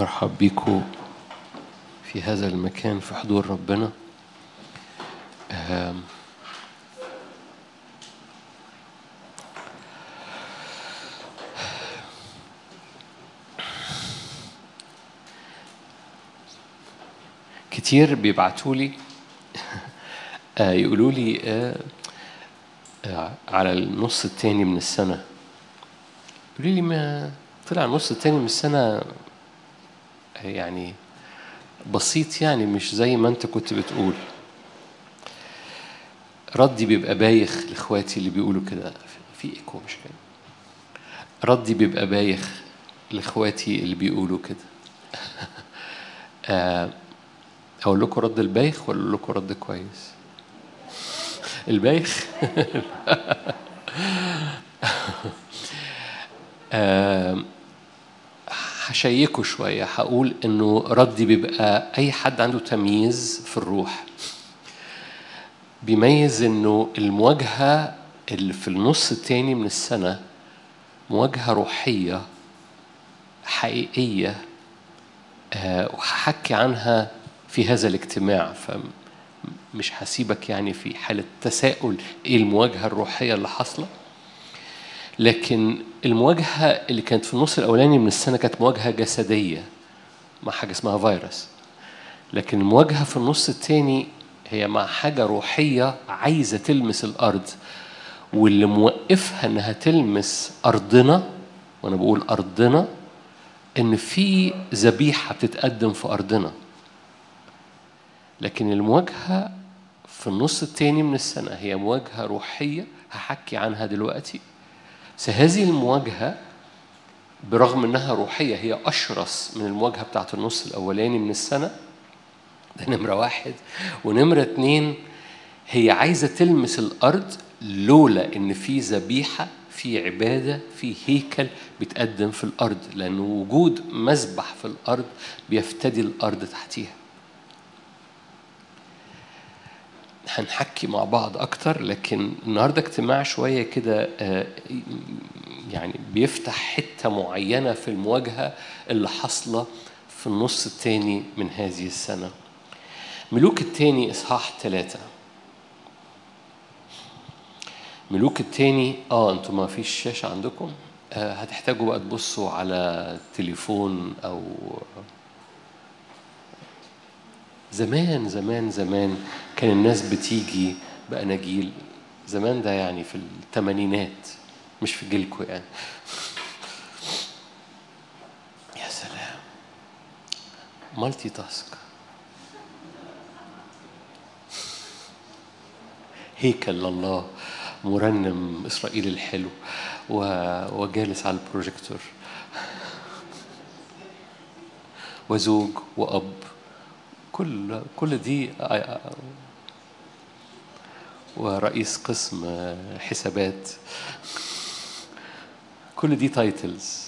مرحب بيكم في هذا المكان في حضور ربنا آم، كتير بيبعتوا لي يقولوا لي آه، آه، على النص التاني من السنة يقولوا لي ما طلع النص التاني من السنة يعني بسيط يعني مش زي ما انت كنت بتقول ردي بيبقى بايخ لاخواتي اللي بيقولوا كده في ايكو مش كده ردي بيبقى بايخ لاخواتي اللي بيقولوا كده آه، اقول لكم رد البايخ ولا اقول لكم رد كويس البايخ آه، هشيكوا شوية هقول إنه ردي بيبقى أي حد عنده تمييز في الروح بيميز إنه المواجهة اللي في النص التاني من السنة مواجهة روحية حقيقية آه، وهحكي عنها في هذا الاجتماع فمش هسيبك يعني في حالة تساؤل إيه المواجهة الروحية اللي حاصلة لكن المواجهة اللي كانت في النص الأولاني من السنة كانت مواجهة جسدية مع حاجة اسمها فيروس لكن المواجهة في النص التاني هي مع حاجة روحية عايزة تلمس الأرض واللي موقفها إنها تلمس أرضنا وأنا بقول أرضنا إن في ذبيحة بتتقدم في أرضنا لكن المواجهة في النص التاني من السنة هي مواجهة روحية هحكي عنها دلوقتي بس هذه المواجهة برغم انها روحية هي أشرس من المواجهة بتاعت النص الأولاني من السنة ده نمرة واحد ونمرة اتنين هي عايزة تلمس الأرض لولا إن في ذبيحة في عبادة في هيكل بيتقدم في الأرض لأن وجود مذبح في الأرض بيفتدي الأرض تحتيها هنحكي مع بعض أكتر لكن النهاردة اجتماع شوية كده آه، يعني بيفتح حتة معينة في المواجهة اللي حاصلة في النص التاني من هذه السنة ملوك التاني إصحاح ثلاثة ملوك التاني اه انتوا ما فيش شاشة عندكم آه هتحتاجوا بقى تبصوا على تليفون او زمان زمان زمان كان الناس بتيجي بأناجيل زمان ده يعني في الثمانينات مش في جيلكم يعني يا سلام مالتي تاسك هيكل لله مرنم إسرائيل الحلو و- وجالس على البروجيكتور وزوج وأب كل كل دي ورئيس قسم حسابات كل دي تايتلز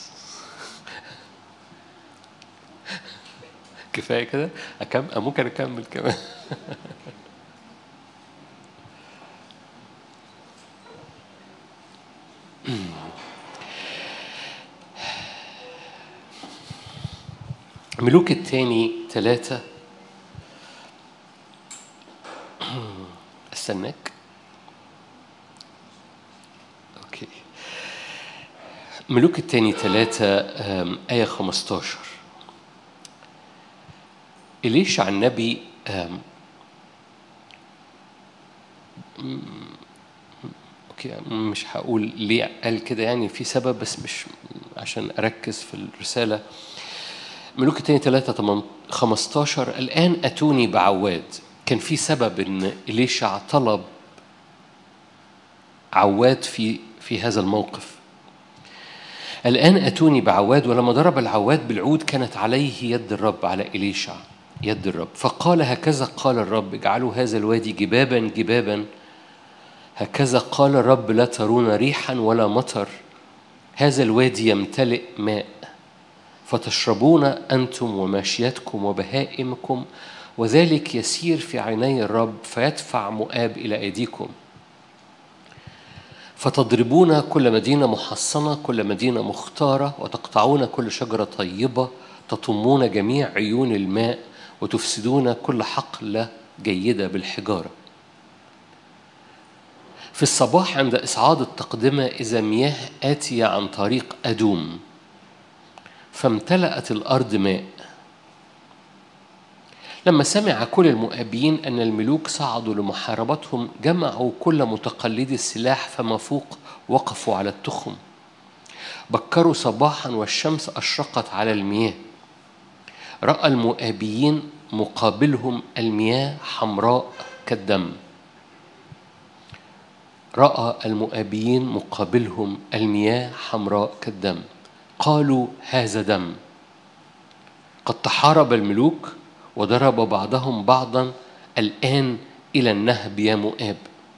كفايه كده أكم... ممكن اكمل كمان ملوك التاني ثلاثة استناك اوكي ملوك التاني ثلاثة آم، آية 15 إليشع النبي آم، م- اوكي مش هقول ليه قال كده يعني في سبب بس مش عشان اركز في الرساله ملوك التاني 3 15 الآن أتوني بعواد كان في سبب إن إليشع طلب عواد في في هذا الموقف الآن أتوني بعواد ولما ضرب العواد بالعود كانت عليه يد الرب على إليشع يد الرب فقال هكذا قال الرب اجعلوا هذا الوادي جبابا جبابا هكذا قال الرب لا ترون ريحا ولا مطر هذا الوادي يمتلئ ماء فتشربون أنتم وماشيتكم وبهائمكم وذلك يسير في عيني الرب فيدفع مؤاب إلى أيديكم فتضربون كل مدينة محصنة كل مدينة مختارة وتقطعون كل شجرة طيبة تطمون جميع عيون الماء وتفسدون كل حقل جيدة بالحجارة في الصباح عند إصعاد التقدمة إذا مياه آتية عن طريق أدوم فامتلأت الأرض ماء لما سمع كل المؤابين أن الملوك صعدوا لمحاربتهم جمعوا كل متقلدي السلاح فما فوق وقفوا على التخم بكروا صباحا والشمس أشرقت على المياه رأى المؤابيين مقابلهم المياه حمراء كالدم رأى المؤابيين مقابلهم المياه حمراء كالدم قالوا هذا دم قد تحارب الملوك وضرب بعضهم بعضا الآن إلى النهب يا مؤاب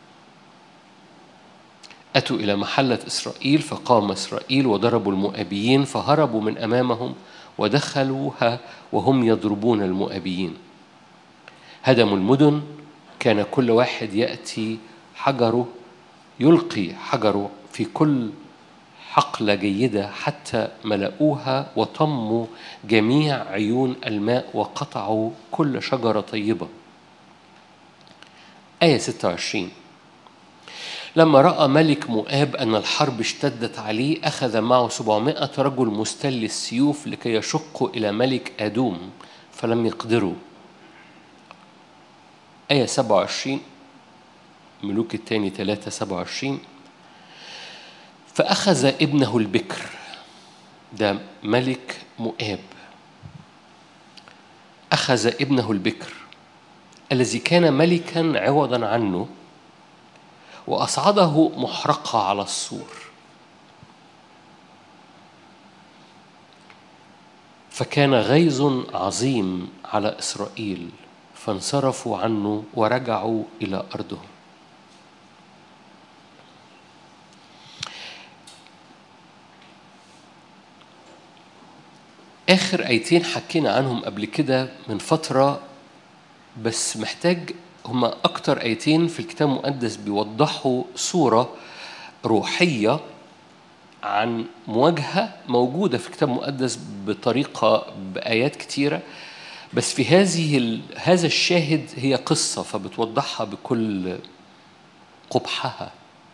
أتوا إلى محلة إسرائيل فقام إسرائيل وضربوا المؤابيين فهربوا من أمامهم ودخلوها وهم يضربون المؤابيين هدموا المدن كان كل واحد يأتي حجره يلقي حجره في كل حقلة جيدة حتى ملؤوها وطموا جميع عيون الماء وقطعوا كل شجرة طيبة آية 26 لما رأى ملك مؤاب أن الحرب اشتدت عليه أخذ معه سبعمائة رجل مستل السيوف لكي يشقوا إلى ملك أدوم فلم يقدروا آية 27 ملوك الثاني 3 27 فأخذ ابنه البكر ده ملك مؤاب أخذ ابنه البكر الذي كان ملكا عوضا عنه وأصعده محرقة على السور فكان غيظ عظيم على إسرائيل فانصرفوا عنه ورجعوا إلى أرضهم آخر آيتين حكينا عنهم قبل كده من فترة بس محتاج هما أكتر آيتين في الكتاب المقدس بيوضحوا صورة روحية عن مواجهة موجودة في الكتاب المقدس بطريقة بآيات كتيرة بس في هذه هذا الشاهد هي قصة فبتوضحها بكل قبحها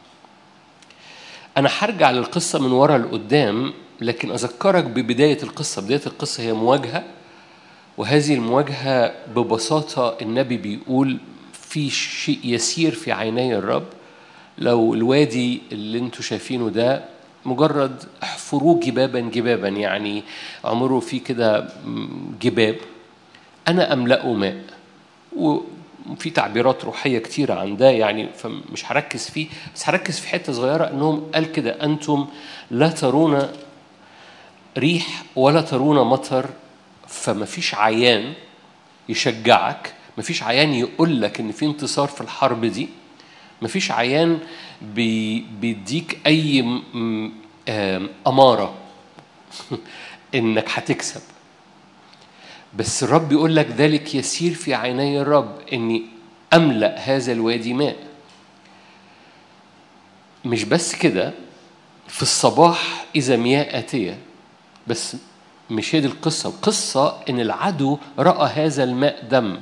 أنا هرجع للقصة من ورا لقدام لكن أذكرك ببداية القصة بداية القصة هي مواجهة وهذه المواجهة ببساطة النبي بيقول في شيء يسير في عيني الرب لو الوادي اللي انتوا شايفينه ده مجرد احفروه جبابا جبابا يعني عمروا فيه كده جباب انا املأه ماء وفي تعبيرات روحيه كتيره عن ده يعني فمش هركز فيه بس هركز في حته صغيره انهم قال كده انتم لا ترون ريح ولا ترون مطر فما فيش عيان يشجعك ما فيش عيان يقول لك ان في انتصار في الحرب دي ما فيش عيان بي بيديك اي اماره انك هتكسب بس الرب يقول لك ذلك يسير في عيني الرب اني املا هذا الوادي ماء مش بس كده في الصباح اذا مياه اتيه بس مش هي دي القصه القصه ان العدو راى هذا الماء دم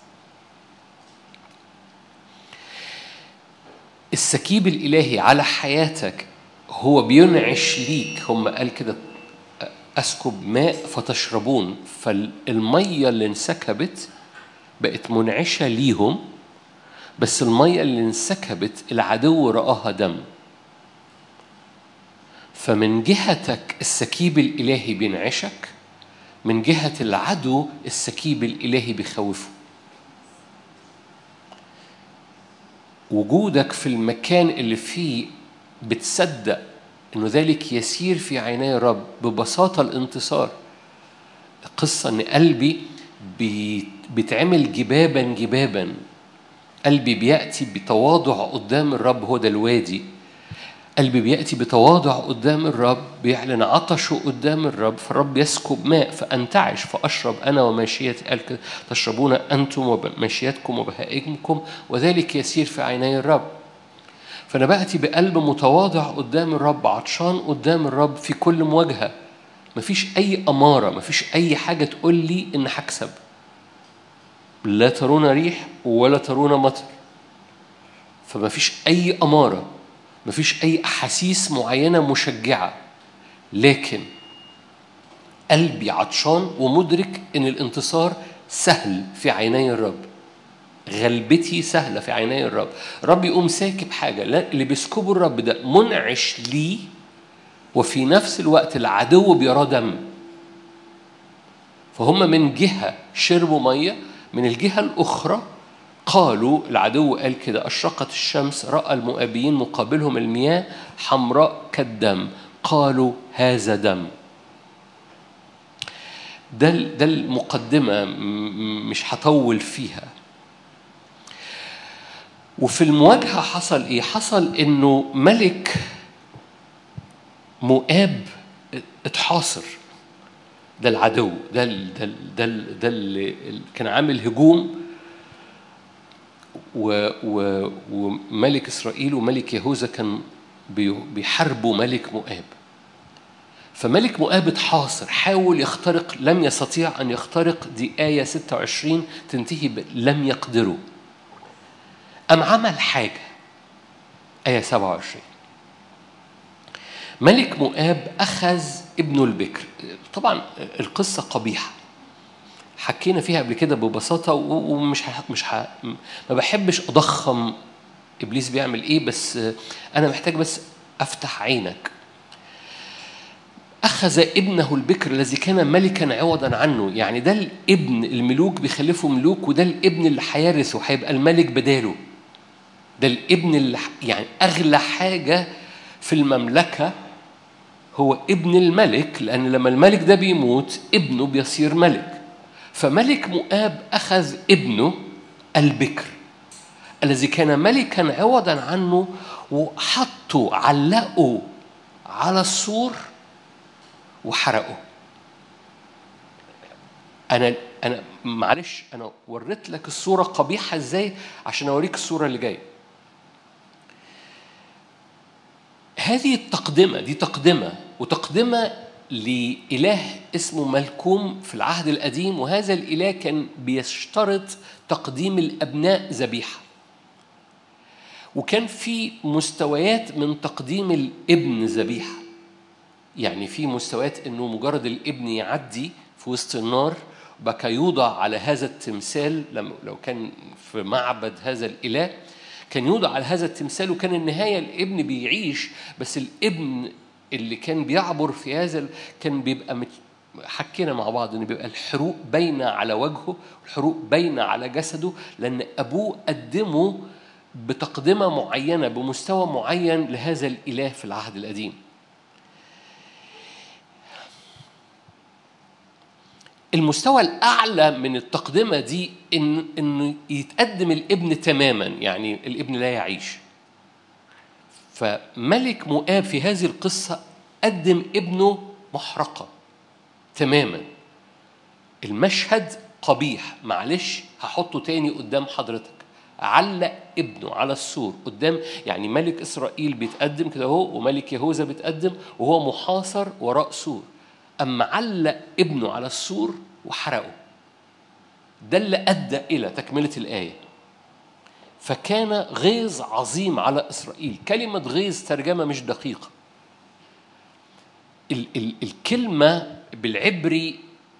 السكيب الإلهي على حياتك هو بينعش ليك هم قال كده أسكب ماء فتشربون فالمية اللي انسكبت بقت منعشة ليهم بس المية اللي انسكبت العدو رآها دم فمن جهتك السكيب الإلهي بينعشك من جهة العدو السكيب الإلهي بيخوفه وجودك في المكان اللي فيه بتصدق انه ذلك يسير في عيني الرب ببساطه الانتصار القصه ان قلبي بيتعمل جبابا جبابا قلبي بياتي بتواضع قدام الرب هو ده الوادي قلبي بياتي بتواضع قدام الرب بيعلن عطشه قدام الرب فالرب يسكب ماء فانتعش فاشرب انا وماشيتي قال تشربون انتم وماشيتكم وبهائمكم وذلك يسير في عيني الرب فانا باتي بقلب متواضع قدام الرب عطشان قدام الرب في كل مواجهه مفيش أي أمارة مفيش أي حاجة تقول لي إن هكسب لا ترون ريح ولا ترون مطر فمفيش أي أمارة مفيش أي أحاسيس معينة مشجعة لكن قلبي عطشان ومدرك إن الانتصار سهل في عيني الرب غلبتي سهلة في عيني الرب رب يقوم ساكب حاجة لا اللي بيسكبه الرب ده منعش لي وفي نفس الوقت العدو بيراه دم فهم من جهة شربوا مية من الجهة الأخرى قالوا العدو قال كده أشرقت الشمس رأى المؤابيين مقابلهم المياه حمراء كالدم قالوا هذا دم ده ده المقدمة مش هطول فيها وفي المواجهة حصل إيه؟ حصل إنه ملك مؤاب اتحاصر ده العدو ده ال ده ال ده ال ده اللي كان عامل هجوم و و وملك اسرائيل وملك يهوذا كان بيحاربوا ملك مؤاب فملك مؤاب اتحاصر حاول يخترق لم يستطيع ان يخترق دي ايه 26 تنتهي لم يقدروا أم عمل حاجة آية 27 ملك مؤاب أخذ ابنه البكر طبعا القصة قبيحة حكينا فيها قبل كده ببساطة ومش ح... مش ح... ما بحبش أضخم إبليس بيعمل إيه بس أنا محتاج بس أفتح عينك أخذ ابنه البكر الذي كان ملكا عوضا عنه يعني ده الابن الملوك بيخلفوا ملوك وده الابن اللي هيرثه هيبقى الملك بداله ده الابن اللي يعني أغلى حاجة في المملكة هو ابن الملك لأن لما الملك ده بيموت ابنه بيصير ملك فملك مؤاب أخذ ابنه البكر الذي كان ملكا عوضا عنه وحطه علقه على السور وحرقه أنا أنا معلش أنا وريت لك الصورة قبيحة إزاي عشان أوريك الصورة اللي جاية هذه التقدمة دي تقدمة وتقدمة لإله اسمه ملكوم في العهد القديم وهذا الإله كان بيشترط تقديم الأبناء ذبيحة وكان في مستويات من تقديم الابن ذبيحة يعني في مستويات انه مجرد الابن يعدي في وسط النار بقى يوضع على هذا التمثال لو كان في معبد هذا الاله كان يوضع على هذا التمثال وكان النهايه الابن بيعيش بس الابن اللي كان بيعبر في هذا كان بيبقى مت... حكينا مع بعض ان بيبقى الحروق باينه على وجهه الحروق باينه على جسده لان ابوه قدمه بتقدمه معينه بمستوى معين لهذا الاله في العهد القديم المستوى الاعلى من التقدمه دي ان انه يتقدم الابن تماما يعني الابن لا يعيش فملك مؤاب في هذه القصه قدم ابنه محرقه تماما المشهد قبيح معلش هحطه تاني قدام حضرتك علق ابنه على السور قدام يعني ملك اسرائيل بيتقدم كده اهو وملك يهوذا بيتقدم وهو محاصر وراء سور أما علق ابنه على السور وحرقه ده اللي أدى إلى تكملة الآية فكان غيظ عظيم على إسرائيل كلمة غيظ ترجمة مش دقيقة ال- ال- الكلمة بالعبري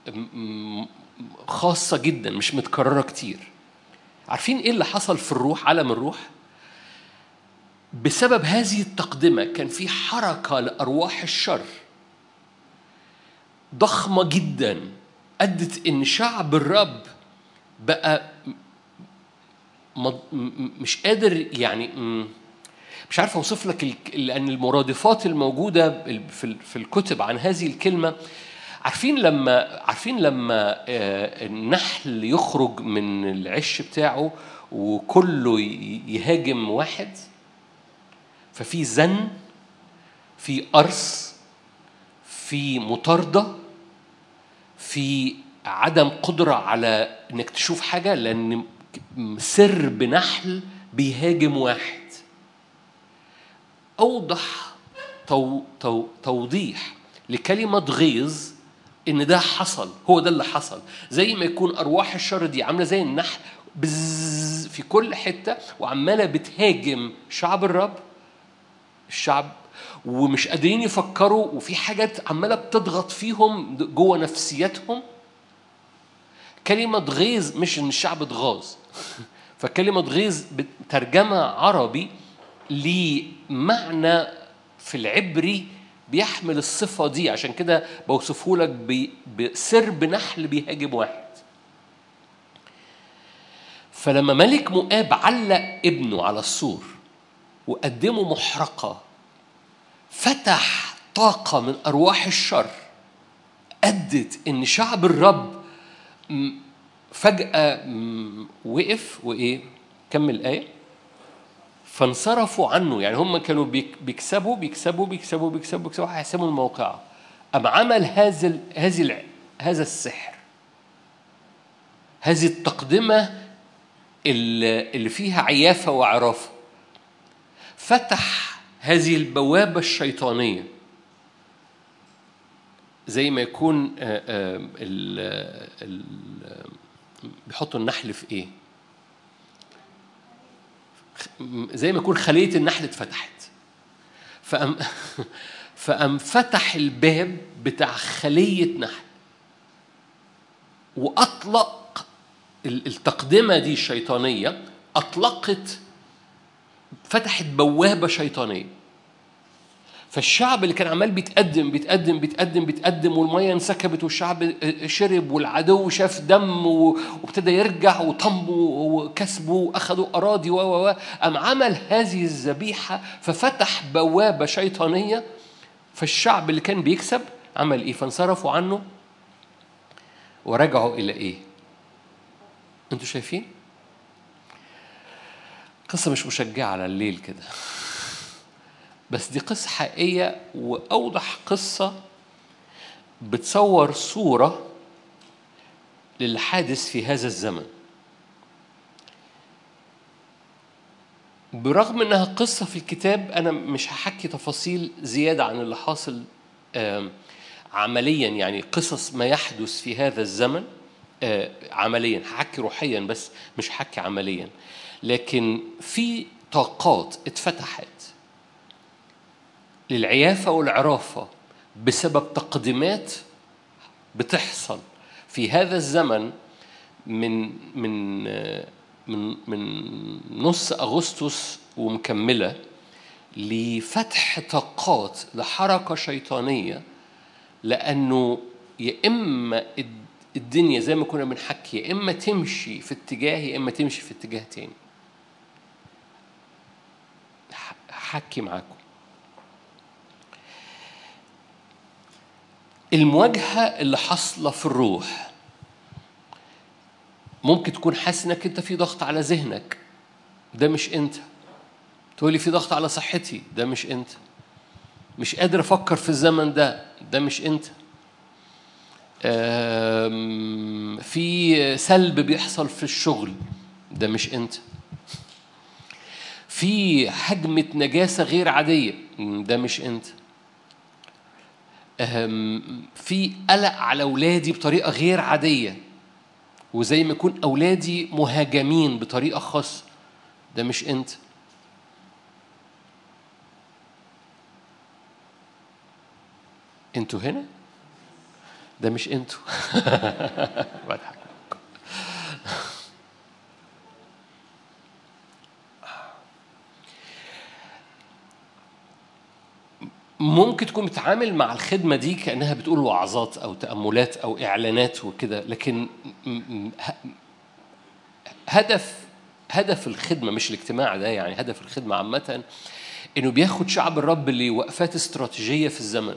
خاصة جدا مش متكررة كتير عارفين ايه اللي حصل في الروح عالم الروح بسبب هذه التقدمة كان في حركة لأرواح الشر ضخمة جدا أدت إن شعب الرب بقى مش قادر يعني مش عارف أوصف لك لأن المرادفات الموجودة في الكتب عن هذه الكلمة عارفين لما عارفين لما النحل يخرج من العش بتاعه وكله يهاجم واحد ففي زن في قرص في مطارده في عدم قدره على انك تشوف حاجه لان سر بنحل بيهاجم واحد اوضح تو تو توضيح لكلمة غيظ إن ده حصل هو ده اللي حصل زي ما يكون أرواح الشر دي عاملة زي النحل بزز في كل حتة وعمالة بتهاجم شعب الرب الشعب ومش قادرين يفكروا وفي حاجات عمالة بتضغط فيهم جوه نفسيتهم كلمة غيظ مش إن الشعب اتغاظ فكلمة غيظ ترجمة عربي لمعنى في العبري بيحمل الصفة دي عشان كده بوصفه لك بسرب نحل بيهاجم واحد فلما ملك مؤاب علق ابنه على السور وقدمه محرقة فتح طاقة من أرواح الشر أدت إن شعب الرب فجأة وقف وإيه؟ كمل الآية فانصرفوا عنه يعني هم كانوا بيكسبوا بيكسبوا بيكسبوا بيكسبوا بيكسبوا هيحسموا الموقع أم عمل هذا هذه هذا السحر هذه التقدمة اللي فيها عيافة وعرافة فتح هذه البوابة الشيطانية زي ما يكون بيحطوا النحل في ايه؟ زي ما يكون خلية النحل اتفتحت فأم فأم فتح الباب بتاع خلية نحل وأطلق التقدمة دي الشيطانية أطلقت فتحت بوابة شيطانية فالشعب اللي كان عمال بيتقدم بيتقدم بيتقدم بيتقدم والميه انسكبت والشعب شرب والعدو شاف دم وابتدى يرجع وطموا وكسبوا واخذوا اراضي و و قام عمل هذه الذبيحه ففتح بوابه شيطانيه فالشعب اللي كان بيكسب عمل ايه؟ فانصرفوا عنه ورجعوا الى ايه؟ انتوا شايفين؟ قصه مش مشجعه على الليل كده بس دي قصة حقيقية وأوضح قصة بتصور صورة للحادث في هذا الزمن برغم انها قصة في الكتاب انا مش هحكي تفاصيل زيادة عن اللي حاصل عمليا يعني قصص ما يحدث في هذا الزمن عمليا هحكي روحيا بس مش هحكي عمليا لكن في طاقات اتفتحت للعيافة والعرافة بسبب تقديمات بتحصل في هذا الزمن من من من من نص اغسطس ومكمله لفتح طاقات لحركه شيطانيه لانه يا اما الدنيا زي ما كنا بنحكي يا اما تمشي في اتجاه يا اما تمشي في اتجاه تاني حكي معاكم المواجهة اللي حاصلة في الروح ممكن تكون حاسس انك انت في ضغط على ذهنك ده مش انت تقولي في ضغط على صحتي ده مش انت مش قادر افكر في الزمن ده ده مش انت في سلب بيحصل في الشغل ده مش انت في حجمة نجاسة غير عادية ده مش انت في قلق على أولادي بطريقة غير عادية وزي ما يكون أولادي مهاجمين بطريقة خاصة ده مش أنت انتوا هنا؟ ده مش انتوا بضحك ممكن تكون بتعامل مع الخدمة دي كأنها بتقول وعظات أو تأملات أو إعلانات وكده لكن هدف هدف الخدمة مش الاجتماع ده يعني هدف الخدمة عامة إنه بياخد شعب الرب لوقفات استراتيجية في الزمن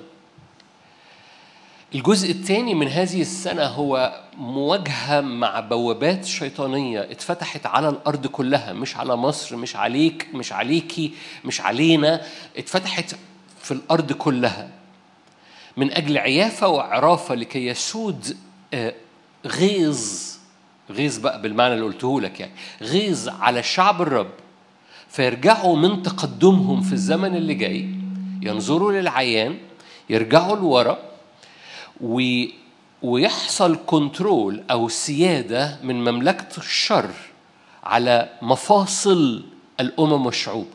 الجزء الثاني من هذه السنة هو مواجهة مع بوابات شيطانية اتفتحت على الأرض كلها مش على مصر مش عليك مش عليكي مش علينا اتفتحت في الأرض كلها من أجل عيافة وعرافة لكي يسود غيظ غيظ بقى بالمعنى اللي قلته لك يعني غيظ على شعب الرب فيرجعوا من تقدمهم في الزمن اللي جاي ينظروا للعيان يرجعوا لورا و ويحصل كنترول او سياده من مملكه الشر على مفاصل الامم والشعوب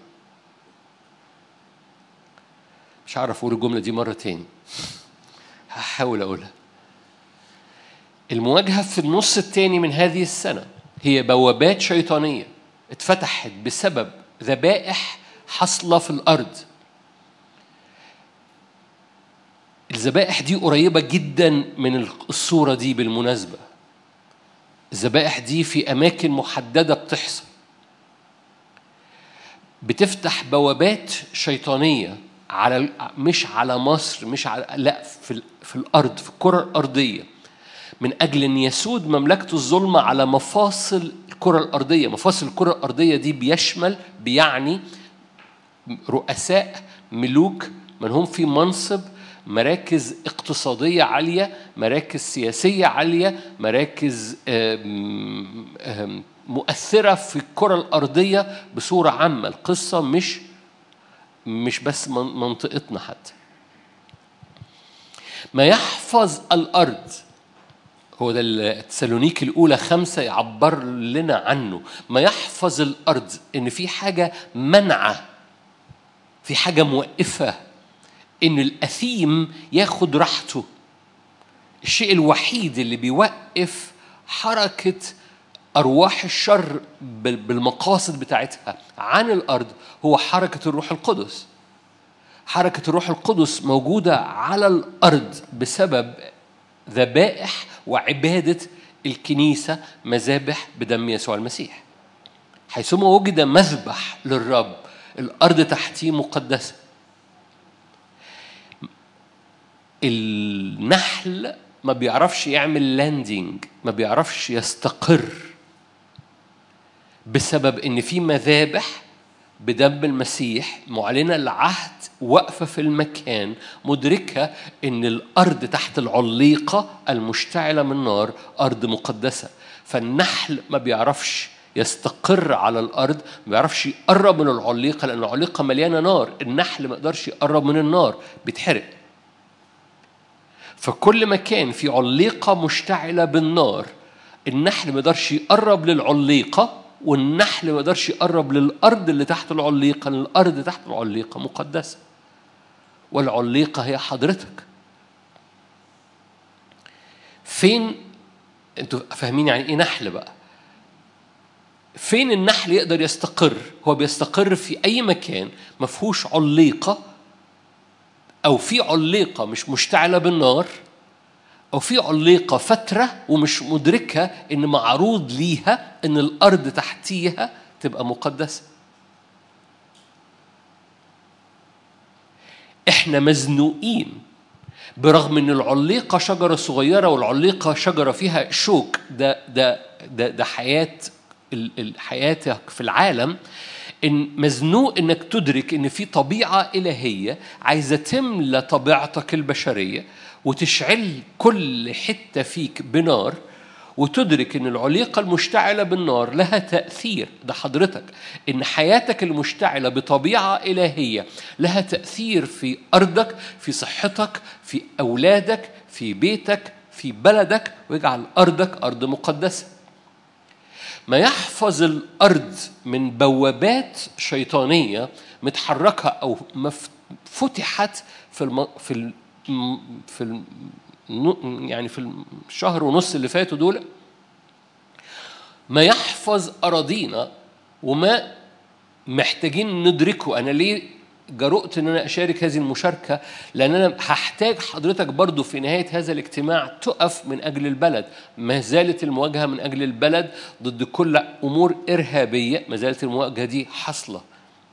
مش هعرف اقول الجمله دي مره تاني هحاول اقولها المواجهه في النص الثاني من هذه السنه هي بوابات شيطانيه اتفتحت بسبب ذبائح حاصله في الارض الذبائح دي قريبة جدا من الصورة دي بالمناسبة الذبائح دي في أماكن محددة بتحصل بتفتح بوابات شيطانية على مش على مصر مش على لا في في الأرض في الكرة الأرضية من أجل أن يسود مملكة الظلمة على مفاصل الكرة الأرضية مفاصل الكرة الأرضية دي بيشمل بيعني رؤساء ملوك من هم في منصب مراكز اقتصادية عالية مراكز سياسية عالية مراكز مؤثرة في الكرة الأرضية بصورة عامة القصة مش مش بس منطقتنا حتى ما يحفظ الأرض هو ده التسالونيك الأولى خمسة يعبر لنا عنه ما يحفظ الأرض إن في حاجة منعة في حاجة موقفة ان الاثيم ياخد راحته الشيء الوحيد اللي بيوقف حركه ارواح الشر بالمقاصد بتاعتها عن الارض هو حركه الروح القدس حركه الروح القدس موجوده على الارض بسبب ذبائح وعباده الكنيسه مذابح بدم يسوع المسيح حيثما وجد مذبح للرب الارض تحتيه مقدسه النحل ما بيعرفش يعمل لاندنج ما بيعرفش يستقر بسبب ان في مذابح بدم المسيح معلنه العهد واقفه في المكان مدركه ان الارض تحت العليقه المشتعله من نار ارض مقدسه فالنحل ما بيعرفش يستقر على الارض ما بيعرفش يقرب من العليقه لان العليقه مليانه نار النحل ما يقدرش يقرب من النار بيتحرق فكل مكان في عليقة مشتعلة بالنار النحل ما يقدرش يقرب للعليقة والنحل ما يقدرش يقرب للأرض اللي تحت العليقة لأن الأرض تحت العليقة مقدسة والعليقة هي حضرتك فين انتوا فاهمين يعني ايه نحل بقى فين النحل يقدر يستقر هو بيستقر في اي مكان ما فيهوش عليقه أو في عليقة مش مشتعلة بالنار أو في عليقة فترة ومش مدركة إن معروض ليها إن الأرض تحتيها تبقى مقدسة. إحنا مزنوقين برغم إن العليقة شجرة صغيرة والعليقة شجرة فيها شوك ده ده ده, ده حياة حياتك في العالم إن مزنوق إنك تدرك إن في طبيعة إلهية عايزة تملى طبيعتك البشرية وتشعل كل حتة فيك بنار وتدرك ان العليقه المشتعله بالنار لها تاثير ده حضرتك ان حياتك المشتعله بطبيعه الهيه لها تاثير في ارضك في صحتك في اولادك في بيتك في بلدك ويجعل ارضك ارض مقدسه ما يحفظ الارض من بوابات شيطانيه متحركه او فتحت في الم... في ال... في ال... يعني في الشهر ونص اللي فاتوا دول ما يحفظ أراضينا وما محتاجين ندركه أنا ليه جرؤت ان انا اشارك هذه المشاركه لان انا هحتاج حضرتك برضو في نهايه هذا الاجتماع تقف من اجل البلد ما زالت المواجهه من اجل البلد ضد كل امور ارهابيه ما زالت المواجهه دي حاصله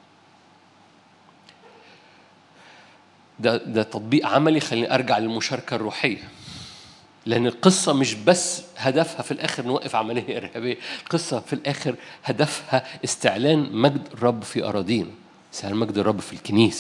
ده ده تطبيق عملي خليني ارجع للمشاركه الروحيه لأن القصة مش بس هدفها في الآخر نوقف عملية إرهابية، القصة في الآخر هدفها استعلان مجد الرب في أراضينا، استعلان مجد الرب في الكنيسة.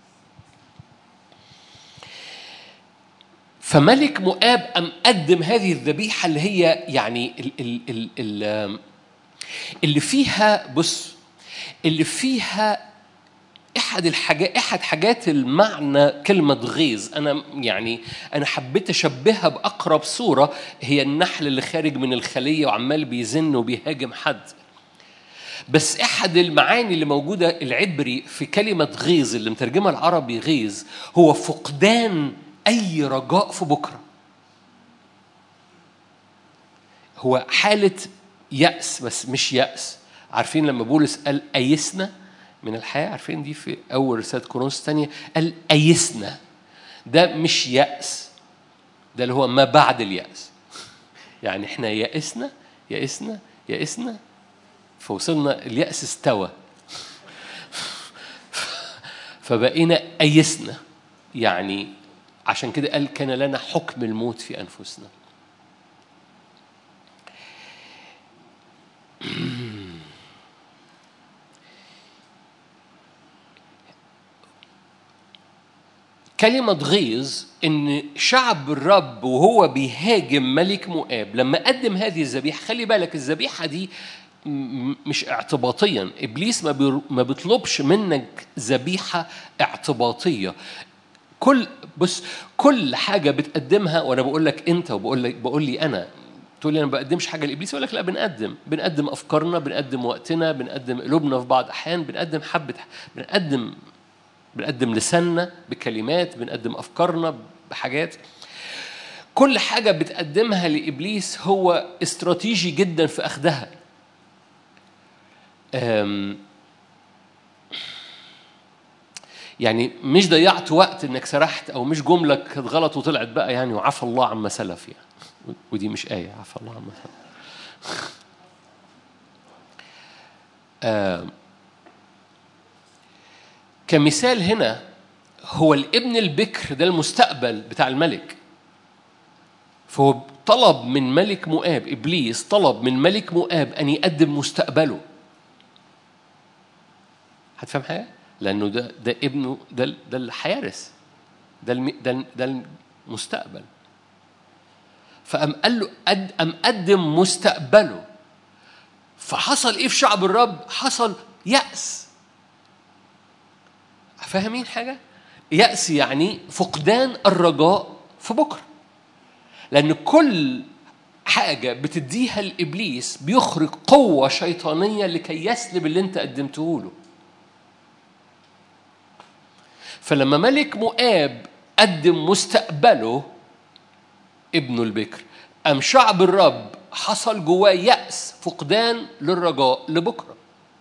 فملك مؤاب أم قدم هذه الذبيحة اللي هي يعني ال ال ال ال اللي فيها بص اللي فيها احد الحاجات احد حاجات المعنى كلمه غيظ انا يعني انا حبيت اشبهها باقرب صوره هي النحل اللي خارج من الخليه وعمال بيزن وبيهاجم حد بس احد المعاني اللي موجوده العبري في كلمه غيظ اللي مترجمها العربي غيظ هو فقدان اي رجاء في بكره هو حاله يأس بس مش يأس عارفين لما بولس قال أيسنا من الحياة عارفين دي في أول رسالة كورنثوس الثانية قال أيسنا ده مش يأس ده اللي هو ما بعد اليأس يعني احنا يأسنا يأسنا يأسنا فوصلنا اليأس استوى فبقينا أيسنا يعني عشان كده قال كان لنا حكم الموت في أنفسنا كلمة غيظ إن شعب الرب وهو بيهاجم ملك مؤاب لما قدم هذه الذبيحة خلي بالك الذبيحة دي م- مش اعتباطيا إبليس ما بير- ما بيطلبش منك ذبيحة اعتباطية كل بص كل حاجة بتقدمها وأنا بقول لك أنت وبقول لك بقول لي أنا تقول لي انا ما بقدمش حاجه لابليس اقول لك لا بنقدم بنقدم افكارنا بنقدم وقتنا بنقدم قلوبنا في بعض الاحيان بنقدم حبه بنقدم بنقدم لساننا بكلمات بنقدم افكارنا بحاجات كل حاجه بتقدمها لابليس هو استراتيجي جدا في اخذها أم، يعني مش ضيعت وقت انك سرحت او مش جمله كانت غلط وطلعت بقى يعني وعفى الله عما سلف يعني ودي مش ايه عفى الله عما سلف آم، كمثال هنا هو الابن البكر ده المستقبل بتاع الملك فهو طلب من ملك مؤاب ابليس طلب من ملك مؤاب ان يقدم مستقبله هتفهم حاجه لانه ده ده ابنه ده ده اللي هيرث ده الم- ده ده المستقبل فقام قال له قد قام قدم مستقبله فحصل ايه في شعب الرب حصل يأس فاهمين حاجة؟ يأس يعني فقدان الرجاء في بكرة لأن كل حاجة بتديها لإبليس بيخرج قوة شيطانية لكي يسلب اللي أنت قدمته له فلما ملك مؤاب قدم مستقبله ابنه البكر أم شعب الرب حصل جواه يأس فقدان للرجاء لبكرة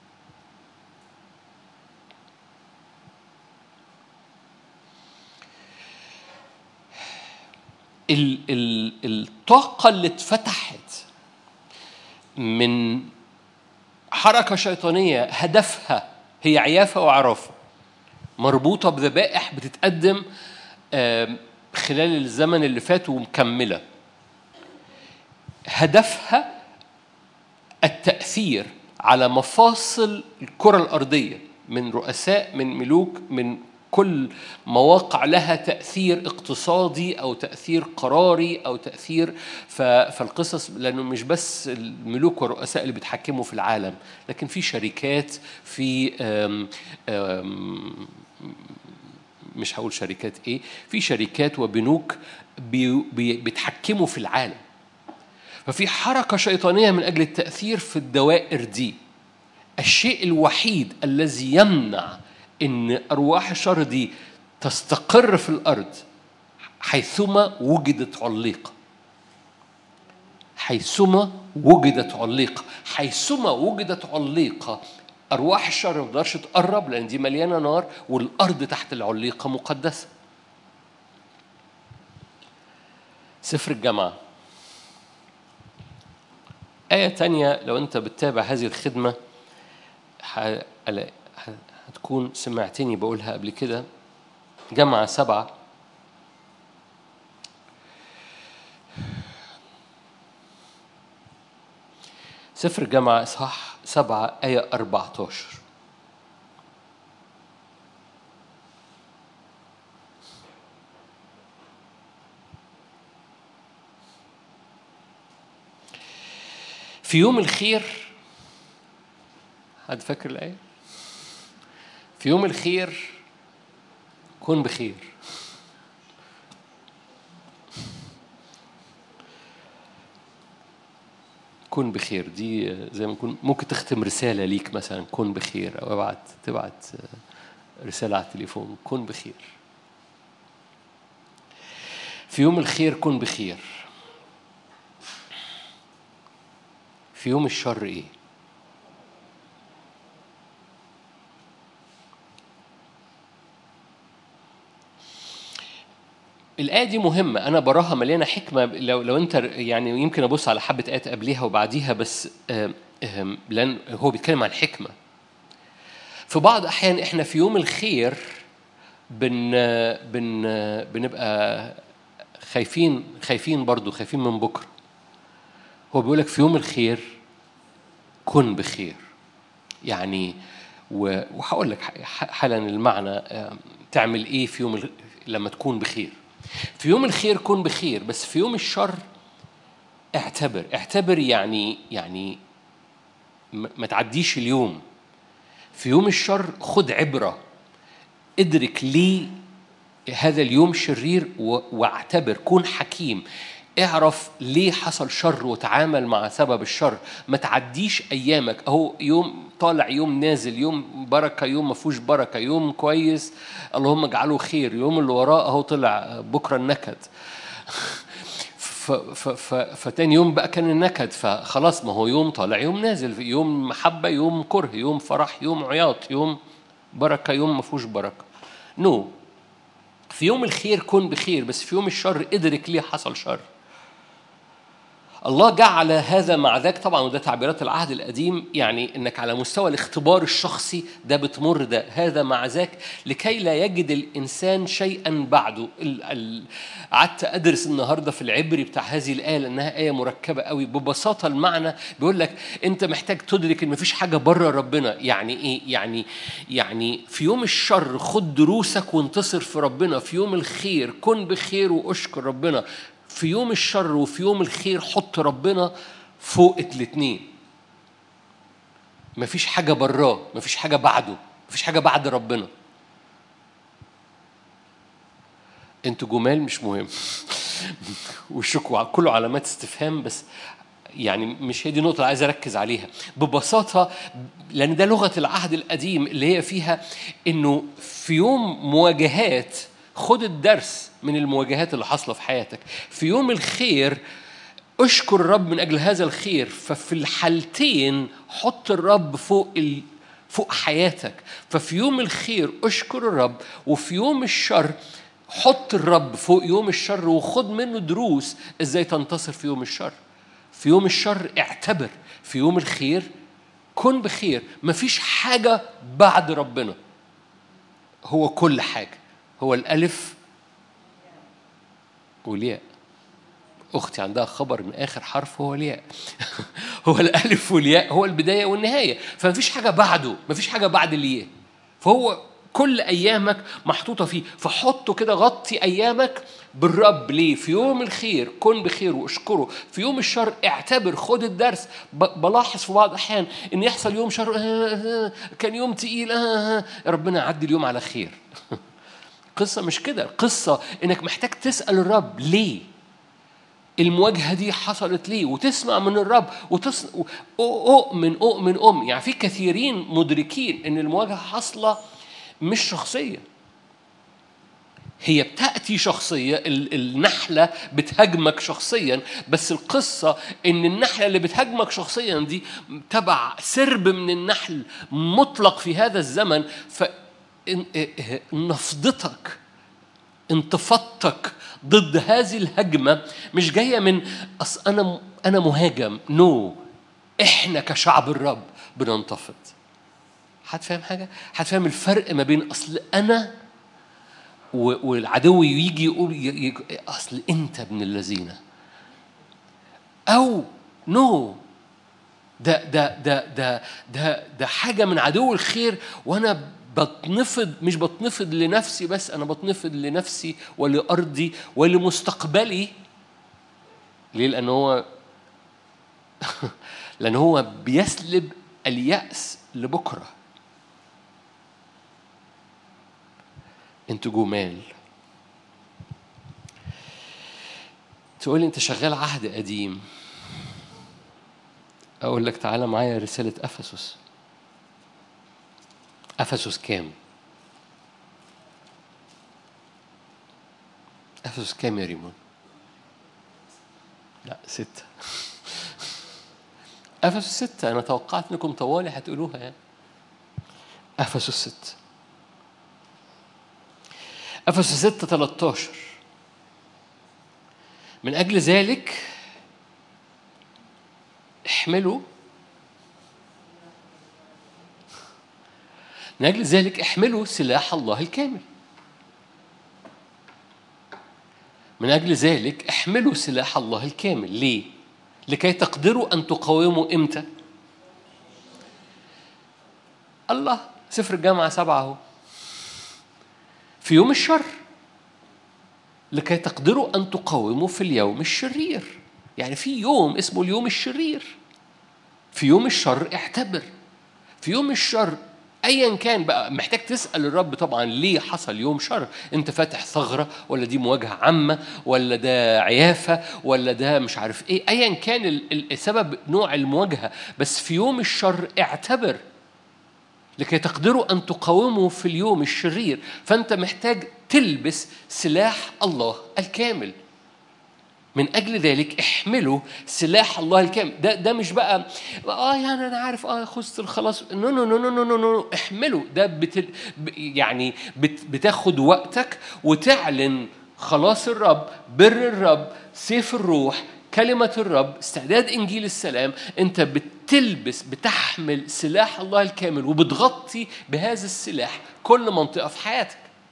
ال ال الطاقة اللي اتفتحت من حركة شيطانية هدفها هي عيافة وعرافة مربوطة بذبائح بتتقدم آم، خلال الزمن اللي فات ومكملة هدفها التأثير على مفاصل الكرة الأرضية من رؤساء من ملوك من كل مواقع لها تأثير اقتصادي أو تأثير قراري أو تأثير ف- فالقصص لأنه مش بس الملوك والرؤساء اللي بيتحكموا في العالم لكن في شركات في آم آم مش هقول شركات ايه في شركات وبنوك بي بي بيتحكموا في العالم ففي حركة شيطانية من أجل التأثير في الدوائر دي الشيء الوحيد الذي يمنع أن أرواح الشر دي تستقر في الأرض حيثما وجدت عليقة حيثما وجدت عليقة حيثما وجدت عليقة أرواح الشر ما تقدرش تقرب لأن دي مليانة نار والأرض تحت العليقة مقدسة سفر الجامعة آية تانية لو أنت بتتابع هذه الخدمة ح- ألا- ه- هتكون سمعتني بقولها قبل كده جامعة سبعة سفر الجامعة إصحاح سبعة آية 14 في يوم الخير حد فاكر الآية؟ في يوم الخير كن بخير كن بخير دي زي ما نكون ممكن تختم رسالة ليك مثلا كن بخير أو ابعت تبعت رسالة على التليفون كن بخير في يوم الخير كن بخير في يوم الشر ايه الآية دي مهمة أنا براها مليانة حكمة لو لو أنت يعني يمكن أبص على حبة آيات قبليها وبعديها بس لأن هو بيتكلم عن حكمة في بعض أحيان إحنا في يوم الخير بن بن بنبقى خايفين خايفين برضو خايفين من بكرة هو بيقول لك في يوم الخير كن بخير يعني وهقول لك حالا المعنى تعمل ايه في يوم لما تكون بخير في يوم الخير كن بخير بس في يوم الشر اعتبر اعتبر يعني يعني ما تعديش اليوم في يوم الشر خد عبرة ادرك ليه هذا اليوم شرير واعتبر كون حكيم اعرف ليه حصل شر وتعامل مع سبب الشر ما تعديش ايامك اهو يوم طالع يوم نازل يوم بركه يوم ما فيهوش بركه يوم كويس اللهم اجعله خير يوم اللي وراه اهو طلع بكره النكد فتاني يوم بقى كان النكد فخلاص ما هو يوم طالع يوم نازل يوم محبة يوم كره يوم فرح يوم عياط يوم بركة يوم ما فيهوش بركة نو no. في يوم الخير كن بخير بس في يوم الشر ادرك ليه حصل شر الله جعل هذا مع ذاك طبعا وده تعبيرات العهد القديم يعني انك على مستوى الاختبار الشخصي ده بتمر ده هذا مع ذاك لكي لا يجد الانسان شيئا بعده قعدت ادرس النهارده في العبري بتاع هذه الايه لانها ايه مركبه قوي ببساطه المعنى بيقول لك انت محتاج تدرك ان مفيش حاجه بره ربنا يعني ايه يعني يعني في يوم الشر خد دروسك وانتصر في ربنا في يوم الخير كن بخير واشكر ربنا في يوم الشر وفي يوم الخير حط ربنا فوق الاتنين مفيش حاجة براه مفيش حاجة بعده مفيش حاجة بعد ربنا انتوا جمال مش مهم وشكوا كله علامات استفهام بس يعني مش هي دي النقطة اللي عايز أركز عليها ببساطة لأن ده لغة العهد القديم اللي هي فيها إنه في يوم مواجهات خد الدرس من المواجهات اللي حاصله في حياتك في يوم الخير اشكر الرب من اجل هذا الخير ففي الحالتين حط الرب فوق ال... فوق حياتك ففي يوم الخير اشكر الرب وفي يوم الشر حط الرب فوق يوم الشر وخد منه دروس ازاي تنتصر في يوم الشر في يوم الشر اعتبر في يوم الخير كن بخير مفيش حاجة بعد ربنا هو كل حاجة هو الألف والياء أختي عندها خبر إن آخر حرف هو الياء هو الألف والياء هو البداية والنهاية فمفيش حاجة بعده مفيش حاجة بعد الياء فهو كل أيامك محطوطة فيه فحطه كده غطي أيامك بالرب ليه في يوم الخير كن بخير واشكره في يوم الشر اعتبر خد الدرس بلاحظ في بعض الأحيان إن يحصل يوم شر كان يوم تقيل ربنا يعدي اليوم على خير القصة مش كده القصة إنك محتاج تسأل الرب ليه المواجهة دي حصلت ليه وتسمع من الرب وتص... أؤمن أؤمن أؤمن يعني في كثيرين مدركين إن المواجهة حاصلة مش شخصية هي بتأتي شخصية النحلة بتهاجمك شخصيا بس القصة إن النحلة اللي بتهاجمك شخصيا دي تبع سرب من النحل مطلق في هذا الزمن ف نفضتك انتفاضتك ضد هذه الهجمة مش جاية من أصل أنا أنا مهاجم نو no. إحنا كشعب الرب بننتفض حد فاهم حاجة؟ حد فاهم الفرق ما بين أصل أنا والعدو يجي يقول أصل أنت ابن الذين أو نو no. ده ده ده ده ده ده حاجة من عدو الخير وأنا بتنفض مش بتنفض لنفسي بس انا بتنفض لنفسي ولارضي ولمستقبلي ليه لان هو لان هو بيسلب الياس لبكره انتوا جمال تقول لي انت شغال عهد قديم اقول لك تعالى معايا رساله افسس افسس كام افسس كام يا ريمون لا ستة افسس ستة انا توقعت انكم طوالي هتقولوها يعني افسس ستة افسس ستة 13 من اجل ذلك احملوا من أجل ذلك احملوا سلاح الله الكامل من أجل ذلك احملوا سلاح الله الكامل ليه؟ لكي تقدروا أن تقاوموا إمتى؟ الله سفر الجامعة سبعة أهو في يوم الشر لكي تقدروا أن تقاوموا في اليوم الشرير يعني في يوم اسمه اليوم الشرير في يوم الشر اعتبر في يوم الشر ايا كان بقى محتاج تسال الرب طبعا ليه حصل يوم شر انت فاتح ثغره ولا دي مواجهه عامه ولا ده عيافه ولا ده مش عارف ايه ايا كان السبب نوع المواجهه بس في يوم الشر اعتبر لكي تقدروا ان تقاوموا في اليوم الشرير فانت محتاج تلبس سلاح الله الكامل من اجل ذلك احملوا سلاح الله الكامل ده ده مش بقى اه يعني انا عارف اه خذت الخلاص نو نو نو نو نو نو احملوا ده بت يعني بت بتاخد وقتك وتعلن خلاص الرب بر الرب سيف الروح كلمة الرب استعداد إنجيل السلام أنت بتلبس بتحمل سلاح الله الكامل وبتغطي بهذا السلاح كل منطقة في حياتك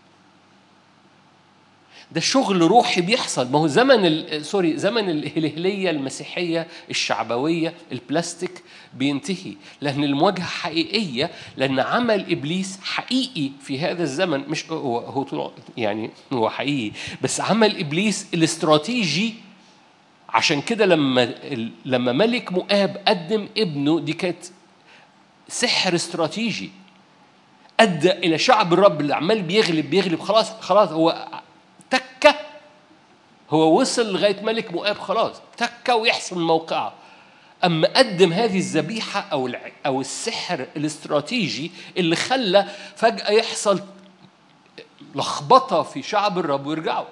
ده شغل روحي بيحصل ما هو زمن سوري زمن الهلهليه المسيحيه الشعبويه البلاستيك بينتهي لان المواجهه حقيقيه لان عمل ابليس حقيقي في هذا الزمن مش هو هو يعني هو حقيقي بس عمل ابليس الاستراتيجي عشان كده لما لما ملك مؤاب قدم ابنه دي كانت سحر استراتيجي ادى الى شعب الرب اللي عمال بيغلب بيغلب خلاص خلاص هو تكة هو وصل لغاية ملك مؤاب خلاص تكة ويحسم موقعه أما قدم هذه الذبيحة أو أو السحر الاستراتيجي اللي خلى فجأة يحصل لخبطة في شعب الرب ويرجعوا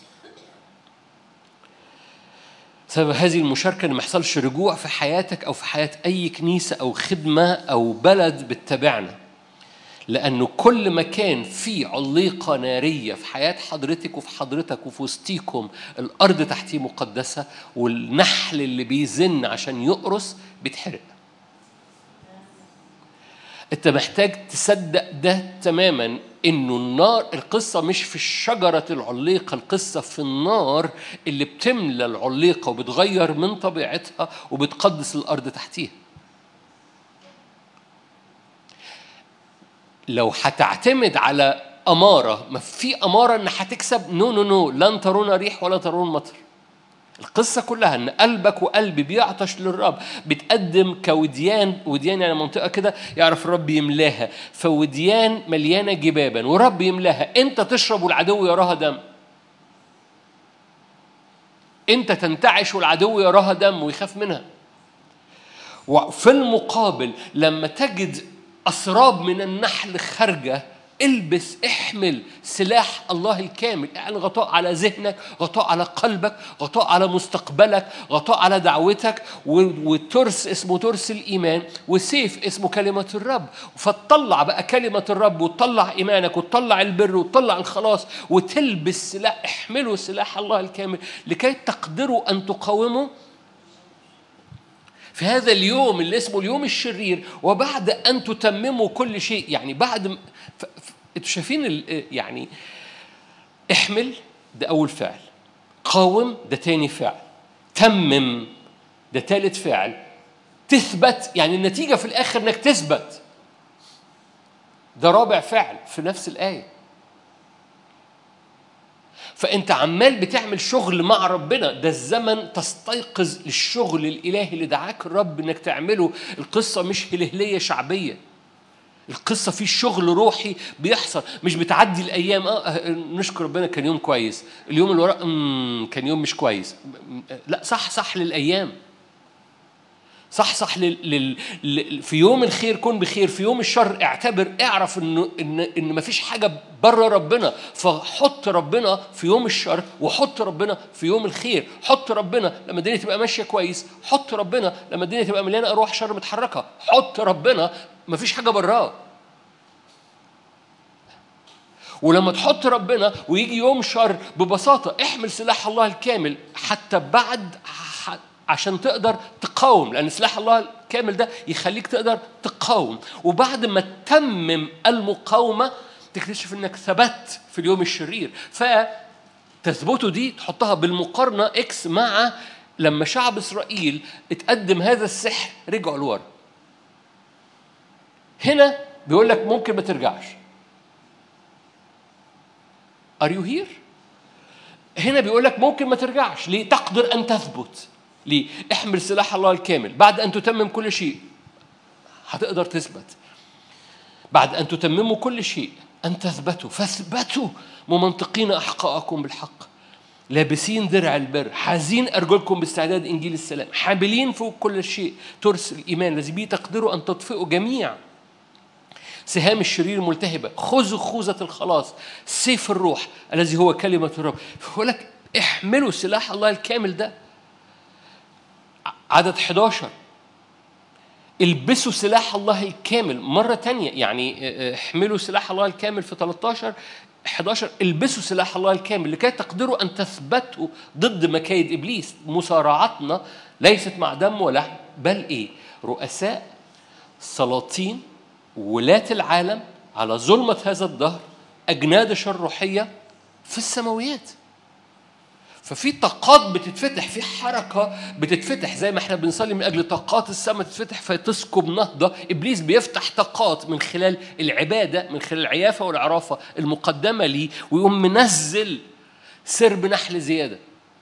سبب هذه المشاركة إن ما يحصلش رجوع في حياتك أو في حياة أي كنيسة أو خدمة أو بلد بتتابعنا لأنه كل ما كان في عليقة نارية في حياة حضرتك وفي حضرتك وفي وسطيكم الأرض تحتيه مقدسة والنحل اللي بيزن عشان يقرص بيتحرق أنت محتاج تصدق ده تماما إنه النار القصة مش في الشجرة العليقة القصة في النار اللي بتملى العليقة وبتغير من طبيعتها وبتقدس الأرض تحتيها لو هتعتمد على أمارة ما في أمارة إن هتكسب نو نو نو لن ترون ريح ولا ترون مطر القصة كلها إن قلبك وقلبي بيعطش للرب بتقدم كوديان وديان يعني منطقة كده يعرف الرب يملاها فوديان مليانة جبابا ورب يملاها أنت تشرب والعدو يراها دم أنت تنتعش والعدو يراها دم ويخاف منها وفي المقابل لما تجد أسراب من النحل خارجة البس احمل سلاح الله الكامل يعني غطاء على ذهنك غطاء على قلبك غطاء على مستقبلك غطاء على دعوتك وترس اسمه ترس الإيمان وسيف اسمه كلمة الرب فتطلع بقى كلمة الرب وتطلع إيمانك وتطلع البر وتطلع الخلاص وتلبس سلاح احملوا سلاح الله الكامل لكي تقدروا أن تقاوموا في هذا اليوم اللي اسمه اليوم الشرير وبعد أن تتمموا كل شيء يعني بعد انتوا شايفين يعني احمل ده أول فعل قاوم ده تاني فعل تمم ده تالت فعل تثبت يعني النتيجة في الآخر إنك تثبت ده رابع فعل في نفس الآية فانت عمال بتعمل شغل مع ربنا ده الزمن تستيقظ للشغل الالهي اللي دعاك الرب انك تعمله القصه مش هلهليه شعبيه القصة في شغل روحي بيحصل مش بتعدي الأيام آه آه، نشكر ربنا كان يوم كويس اليوم اللي وراه "أمم، كان يوم مش كويس لا صح صح للأيام صح صح لل... لل... لل... في يوم الخير كن بخير في يوم الشر اعتبر اعرف انه ان ان مفيش حاجه بره ربنا فحط ربنا في يوم الشر وحط ربنا في يوم الخير حط ربنا لما الدنيا تبقى ماشيه كويس حط ربنا لما الدنيا تبقى مليانه ارواح شر متحركه حط ربنا مفيش حاجه براه ولما تحط ربنا ويجي يوم شر ببساطة احمل سلاح الله الكامل حتى بعد ح- عشان تقدر تقاوم لأن سلاح الله الكامل ده يخليك تقدر تقاوم وبعد ما تتمم المقاومة تكتشف انك ثبت في اليوم الشرير فتثبته دي تحطها بالمقارنة اكس مع لما شعب اسرائيل اتقدم هذا السحر رجعوا لورا هنا بيقول لك ممكن ما ترجعش Are you here؟ هنا بيقول لك ممكن ما ترجعش ليه؟ تقدر أن تثبت ليه؟ احمل سلاح الله الكامل بعد أن تتمم كل شيء هتقدر تثبت بعد أن تتمموا كل شيء أن تثبتوا فاثبتوا ممنطقين أحقاءكم بالحق لابسين درع البر حازين أرجلكم باستعداد إنجيل السلام حاملين فوق كل شيء ترس الإيمان الذي به تقدروا أن تطفئوا جميع سهام الشرير الملتهبة خذوا خوذة الخلاص سيف الروح الذي هو كلمة الرب فيقول لك احملوا سلاح الله الكامل ده عدد 11 البسوا سلاح الله الكامل مرة تانية يعني اه، اه، احملوا سلاح الله الكامل في 13 11 البسوا سلاح الله الكامل لكي تقدروا أن تثبتوا ضد مكايد إبليس مصارعتنا ليست مع دم ولحم بل إيه رؤساء سلاطين ولاة العالم على ظلمة هذا الدهر أجناد الشر الروحية في السماويات ففي طاقات بتتفتح في حركة بتتفتح زي ما احنا بنصلي من أجل طاقات السماء تتفتح فتسكب نهضة إبليس بيفتح طاقات من خلال العبادة من خلال العيافة والعرافة المقدمة ليه ويقوم منزل سرب نحل زيادة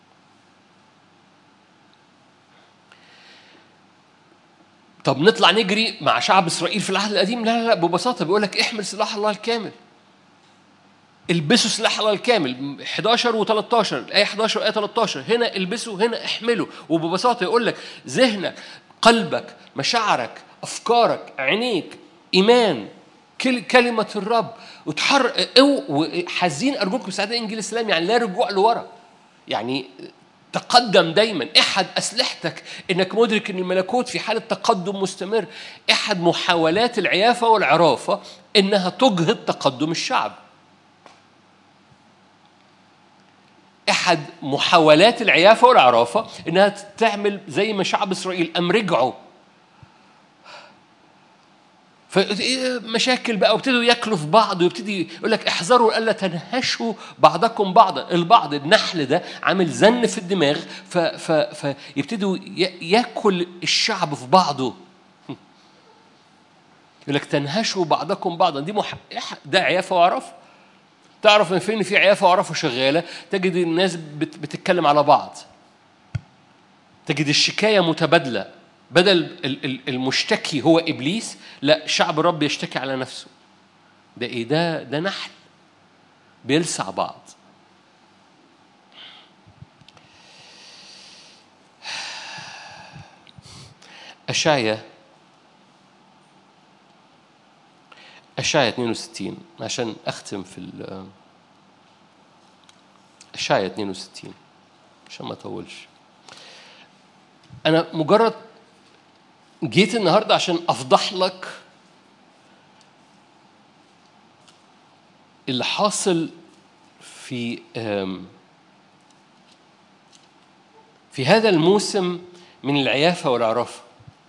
طب نطلع نجري مع شعب اسرائيل في العهد القديم لا لا لا ببساطه بيقول لك احمل سلاح الله الكامل البسوا سلاح الله الكامل 11 و13 الايه 11 والايه 13 هنا البسوا هنا احملوا وببساطه يقول لك ذهنك قلبك مشاعرك افكارك عينيك ايمان كل كلمه الرب وتحرك حزين ارجوكم سعاده انجيل السلام يعني لا رجوع لورا يعني تقدم دايما احد اسلحتك انك مدرك ان الملكوت في حاله تقدم مستمر احد محاولات العيافه والعرافه انها تجهض تقدم الشعب احد محاولات العيافه والعرافه انها تعمل زي ما شعب اسرائيل ام رجعوا فمشاكل بقى وابتدوا ياكلوا في بعض ويبتدي يقول لك احذروا الا تنهشوا بعضكم بعضا البعض النحل ده عامل زن في الدماغ ف ف فيبتدوا ي- ياكل الشعب في بعضه يقول لك تنهشوا بعضكم بعضا دي مح... ده عيافه وعرفه تعرف من فين في عيافه وعرفه شغاله تجد الناس بت... بتتكلم على بعض تجد الشكايه متبادله بدل ال- ال- المشتكي هو ابليس لا شعب الرب يشتكي على نفسه ده ايه ده ده نحل بيلسع بعض أشعيا أشعيا 62 عشان أختم في ال أشعيا 62 عشان ما أطولش أنا مجرد جيت النهارده عشان أفضح لك اللي حاصل في آم، في هذا الموسم من العيافة والعرافة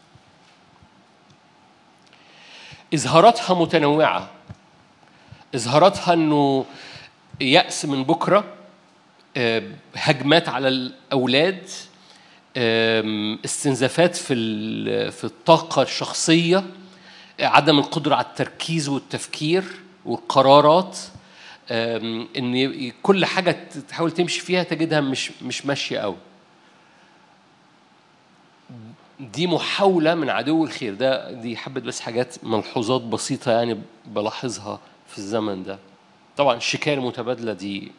إظهاراتها متنوعة إظهاراتها إنه يأس من بكرة آه، هجمات على الأولاد آم، استنزافات في ال- في الطاقة الشخصية عدم القدرة على التركيز والتفكير والقرارات آم، ان ي- كل حاجة تحاول تمشي فيها تجدها مش مش ماشية قوي دي محاولة من عدو الخير ده دي حبة بس حاجات ملحوظات بسيطة يعني بلاحظها في الزمن ده طبعا الشكاية المتبادلة دي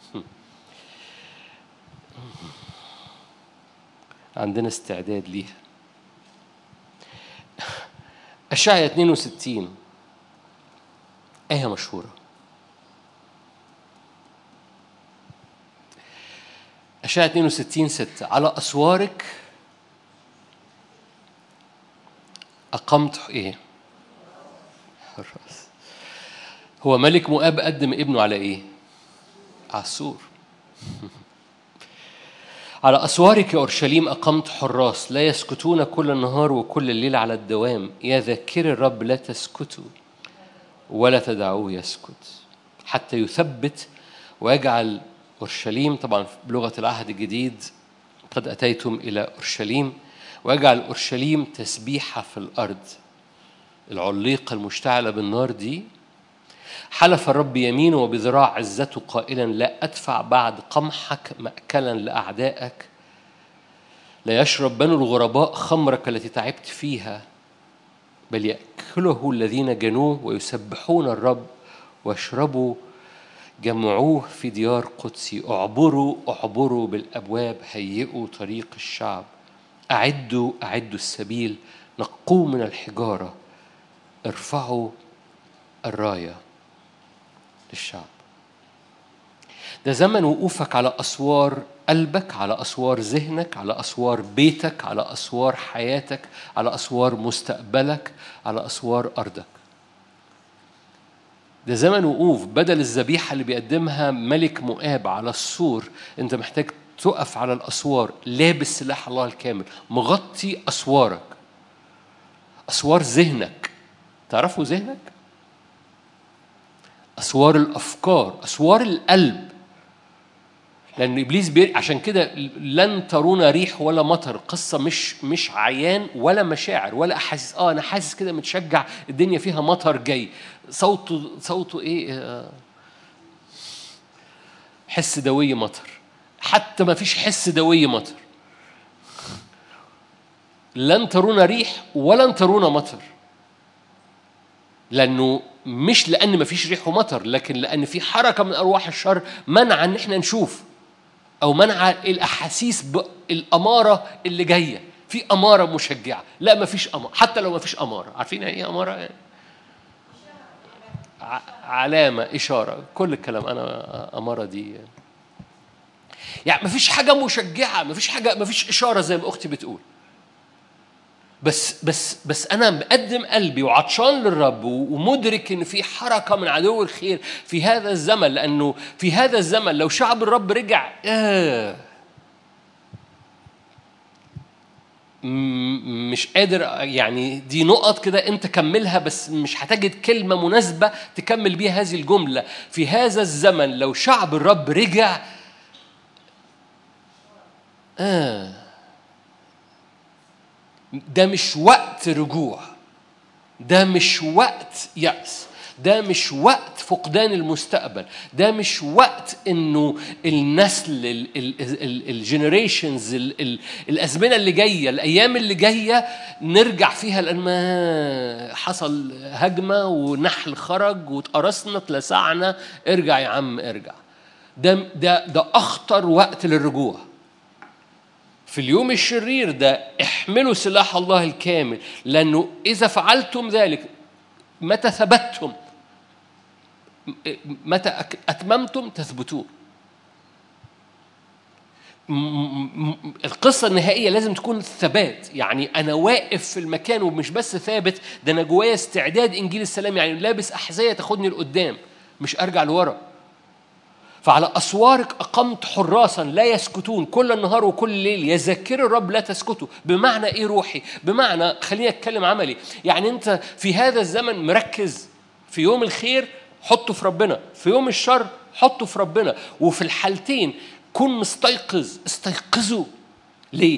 عندنا استعداد ليها أشعيا 62 آية مشهورة أشعيا 62 6 على أسوارك أقمت إيه؟ حراس هو ملك مؤاب قدم ابنه على إيه؟ على السور على أسوارك يا أورشليم أقمت حراس لا يسكتون كل النهار وكل الليل على الدوام يا ذاكر الرب لا تسكتوا ولا تدعوه يسكت حتى يثبت ويجعل أورشليم طبعا بلغة العهد الجديد قد أتيتم إلى أورشليم ويجعل أورشليم تسبيحة في الأرض العليقة المشتعلة بالنار دي حلف الرب يمينه وبذراع عزته قائلا لا أدفع بعد قمحك مأكلا لأعدائك لا يشرب بنو الغرباء خمرك التي تعبت فيها بل يأكله الذين جنوه ويسبحون الرب واشربوا جمعوه في ديار قدسي اعبروا اعبروا بالابواب هيئوا طريق الشعب اعدوا اعدوا السبيل نقوا من الحجاره ارفعوا الرايه للشعب ده زمن وقوفك على اسوار قلبك على اسوار ذهنك على اسوار بيتك على اسوار حياتك على اسوار مستقبلك على اسوار ارضك ده زمن وقوف بدل الذبيحة اللي بيقدمها ملك مؤاب على السور أنت محتاج تقف على الأسوار لابس سلاح الله الكامل مغطي أسوارك أسوار ذهنك تعرفوا ذهنك؟ أسوار الأفكار أسوار القلب لأن إبليس بير... عشان كده لن ترون ريح ولا مطر قصة مش مش عيان ولا مشاعر ولا أحاسيس آه أنا حاسس كده متشجع الدنيا فيها مطر جاي صوته صوته إيه آه، حس دوي مطر حتى ما فيش حس دوي مطر لن ترون ريح ولن ترون مطر لأنه مش لأن ما فيش ريح ومطر لكن لأن في حركة من أرواح الشر منع إن إحنا نشوف أو منع الأحاسيس الأمارة اللي جاية في أمارة مشجعة لا ما فيش أمارة حتى لو ما فيش أمارة عارفين يعني إيه أمارة يعني؟ علامة إشارة كل الكلام أنا أمارة دي يعني ما فيش حاجة مشجعة ما فيش حاجة ما فيش إشارة زي ما أختي بتقول بس بس بس انا مقدم قلبي وعطشان للرب ومدرك ان في حركه من عدو الخير في هذا الزمن لانه في هذا الزمن لو شعب الرب رجع آه مش قادر يعني دي نقط كده انت كملها بس مش هتجد كلمه مناسبه تكمل بيها هذه الجمله في هذا الزمن لو شعب الرب رجع آه ده مش وقت رجوع ده مش وقت يأس ده مش وقت فقدان المستقبل ده مش وقت انه النسل الجنريشنز الازمنه اللي جايه الايام اللي جايه نرجع فيها لان ما حصل هجمه ونحل خرج واتقرصنا اتلسعنا ارجع يا عم ارجع ده ده ده اخطر وقت للرجوع في اليوم الشرير ده احملوا سلاح الله الكامل لأنه إذا فعلتم ذلك متى ثبتتم متى أتممتم تثبتون القصة النهائية لازم تكون ثبات يعني أنا واقف في المكان ومش بس ثابت ده أنا جوايا استعداد إنجيل السلام يعني لابس أحذية تاخدني لقدام مش أرجع لورا فعلى أسوارك أقمت حراسا لا يسكتون كل النهار وكل الليل يذكر الرب لا تسكتوا بمعنى إيه روحي بمعنى خليني أتكلم عملي يعني أنت في هذا الزمن مركز في يوم الخير حطه في ربنا في يوم الشر حطه في ربنا وفي الحالتين كن مستيقظ استيقظوا ليه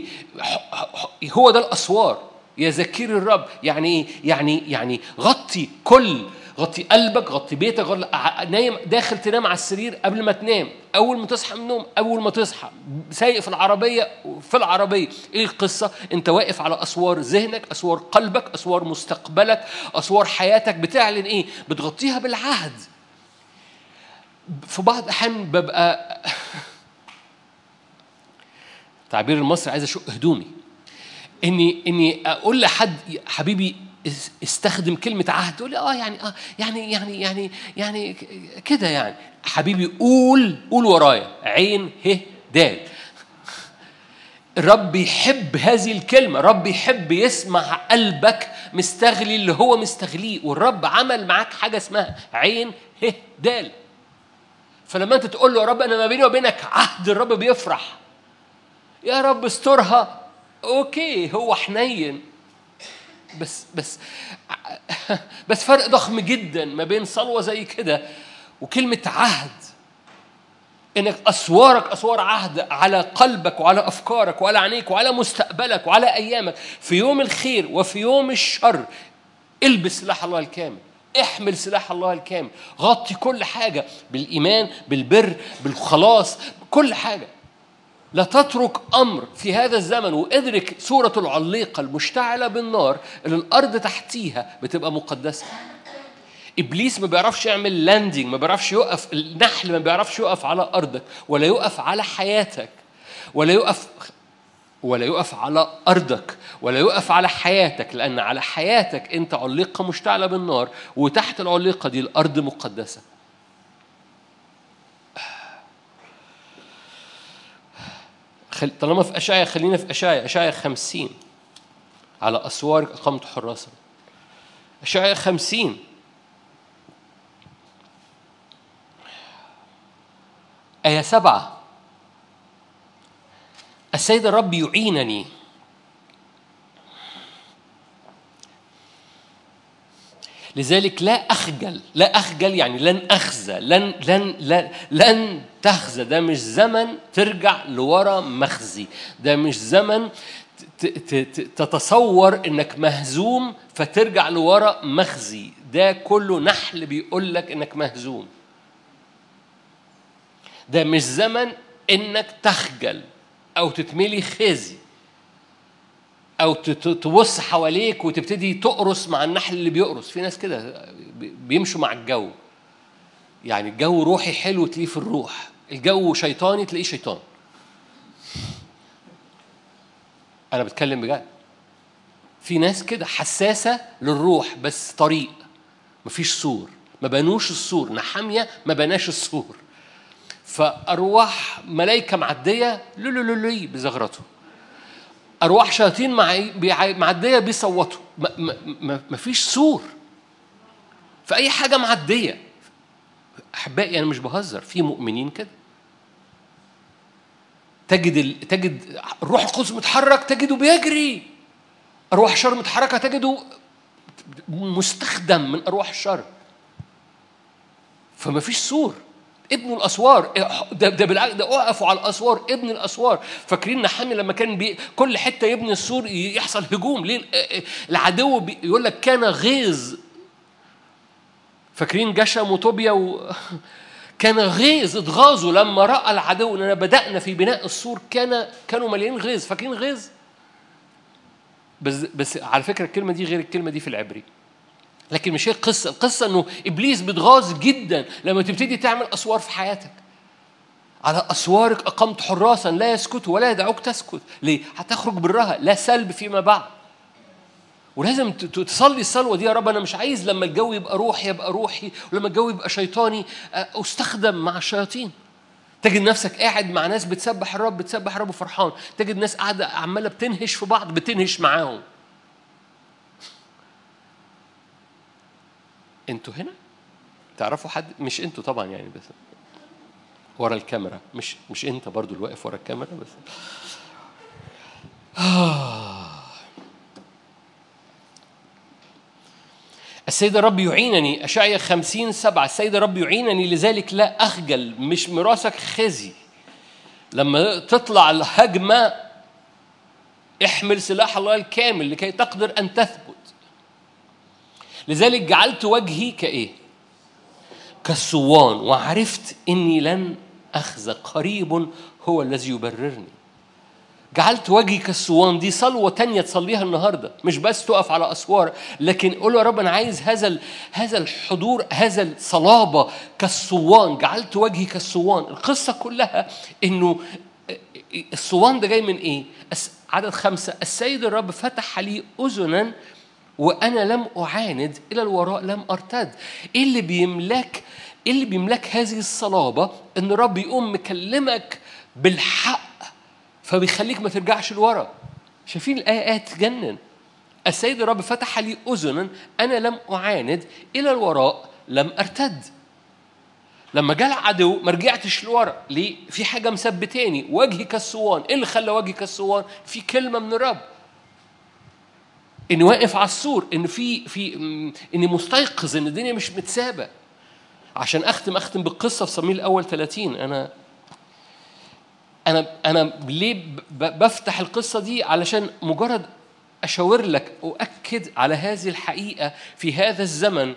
هو ده الأسوار يذكر الرب يعني ايه يعني يعني غطي كل غطي قلبك غطي بيتك غطي نايم داخل تنام على السرير قبل ما تنام اول ما تصحى من النوم اول ما تصحى سايق في العربيه في العربيه ايه القصه انت واقف على اسوار ذهنك اسوار قلبك اسوار مستقبلك اسوار حياتك بتعلن ايه بتغطيها بالعهد في بعض الاحيان ببقى تعبير المصري عايز اشق هدومي اني اني اقول لحد حبيبي استخدم كلمة عهد تقول لي اه يعني اه يعني يعني يعني يعني كده يعني حبيبي قول قول ورايا عين ه دال الرب يحب هذه الكلمة الرب يحب يسمع قلبك مستغلي اللي هو مستغليه والرب عمل معاك حاجة اسمها عين ه دال فلما انت تقول له يا رب انا ما بيني وبينك عهد الرب بيفرح يا رب استرها اوكي هو حنين بس بس بس فرق ضخم جدا ما بين صلوه زي كده وكلمه عهد انك اسوارك اسوار عهد على قلبك وعلى افكارك وعلى عينيك وعلى مستقبلك وعلى ايامك في يوم الخير وفي يوم الشر البس سلاح الله الكامل احمل سلاح الله الكامل غطي كل حاجه بالايمان بالبر بالخلاص كل حاجه لا تترك امر في هذا الزمن وادرك صوره العليقه المشتعله بالنار اللي الارض تحتيها بتبقى مقدسه ابليس ما بيعرفش يعمل لاندنج ما بيعرفش يقف النحل ما بيعرفش يقف على ارضك ولا يقف على حياتك ولا يقف ولا يقف على ارضك ولا يقف على حياتك لان على حياتك انت علقه مشتعله بالنار وتحت العليقه دي الارض مقدسه خل... طالما في أشعيا خلينا في أشعيا أشعيا خمسين على أسوارك أقمت حراسا أشعيا خمسين آية سبعة السيد الرب يعينني لذلك لا أخجل لا أخجل يعني لن أخزى لن لن لن, لن تخزى ده مش زمن ترجع لورا مخزي ده مش زمن تتصور انك مهزوم فترجع لورا مخزي ده كله نحل بيقول لك انك مهزوم ده مش زمن انك تخجل او تتملي خزي او تبص حواليك وتبتدي تقرص مع النحل اللي بيقرص في ناس كده بيمشوا مع الجو يعني الجو روحي حلو تلاقيه في الروح الجو شيطاني تلاقيه شيطان انا بتكلم بجد في ناس كده حساسه للروح بس طريق مفيش سور ما بنوش السور نحاميه ما بناش السور فارواح ملائكه معديه لولولولي بزغرته ارواح شياطين معديه بيصوتوا ما فيش سور في اي حاجه معديه احبائي انا مش بهزر في مؤمنين كده تجد ال... تجد الروح القدس متحرك تجده بيجري ارواح شر متحركه تجده مستخدم من ارواح الشر فما فيش سور ابنوا الاسوار ده ده بالعكس ده وقفوا على الاسوار ابن الاسوار فاكرين نحامي لما كان بي كل حته يبني السور يحصل هجوم ليه العدو بي يقول لك كان غيظ فاكرين جشم وطوبيا و... كان غيظ اتغاظوا لما راى العدو اننا بدانا في بناء السور كان كانوا مليانين غيظ فاكرين غيظ بس بس على فكره الكلمه دي غير الكلمه دي في العبري لكن مش هي القصة القصة أنه إبليس بتغاظ جدا لما تبتدي تعمل أسوار في حياتك على أسوارك أقمت حراسا لا يسكتوا ولا يدعوك تسكت ليه؟ هتخرج برها لا سلب فيما بعد ولازم تصلي الصلوة دي يا رب أنا مش عايز لما الجو يبقى روحي يبقى روحي ولما الجو يبقى شيطاني أستخدم مع الشياطين تجد نفسك قاعد مع ناس بتسبح الرب بتسبح الرب فرحان تجد ناس قاعدة عمالة بتنهش في بعض بتنهش معاهم انتوا هنا تعرفوا حد مش انتوا طبعا يعني بس ورا الكاميرا مش مش انت برضو اللي واقف ورا الكاميرا بس السيد الرب يعينني أشعيا خمسين سبعة السيد الرب يعينني لذلك لا أخجل مش مراسك خزي لما تطلع الهجمة احمل سلاح الله الكامل لكي تقدر أن تثبت لذلك جعلت وجهي كإيه كالصوان وعرفت إني لن أخزى قريب هو الذي يبررني جعلت وجهي كالصوان دي صلوة تانية تصليها النهاردة مش بس تقف على أسوار لكن قول يا رب أنا عايز هذا هذا الحضور هذا الصلابة كالصوان جعلت وجهي كالصوان القصة كلها إنه الصوان ده جاي من إيه؟ عدد خمسة السيد الرب فتح لي أذنا وأنا لم أعاند إلى الوراء لم أرتد إيه اللي بيملك إيه اللي بيملك هذه الصلابة إن الرب يقوم مكلمك بالحق فبيخليك ما ترجعش لورا شايفين الآيات تجنن السيد الرب فتح لي أذنا أنا لم أعاند إلى الوراء لم أرتد لما جاء العدو ما رجعتش لورا ليه؟ في حاجة مثبتاني وجهي كالصوان إيه اللي خلى وجهي كالصوان؟ في كلمة من الرب إني واقف على السور إن في في إني مستيقظ إن الدنيا مش متسابة عشان أختم أختم بالقصة في صميل الأول 30 أنا انا انا ليه بفتح القصه دي علشان مجرد اشاور لك اؤكد على هذه الحقيقه في هذا الزمن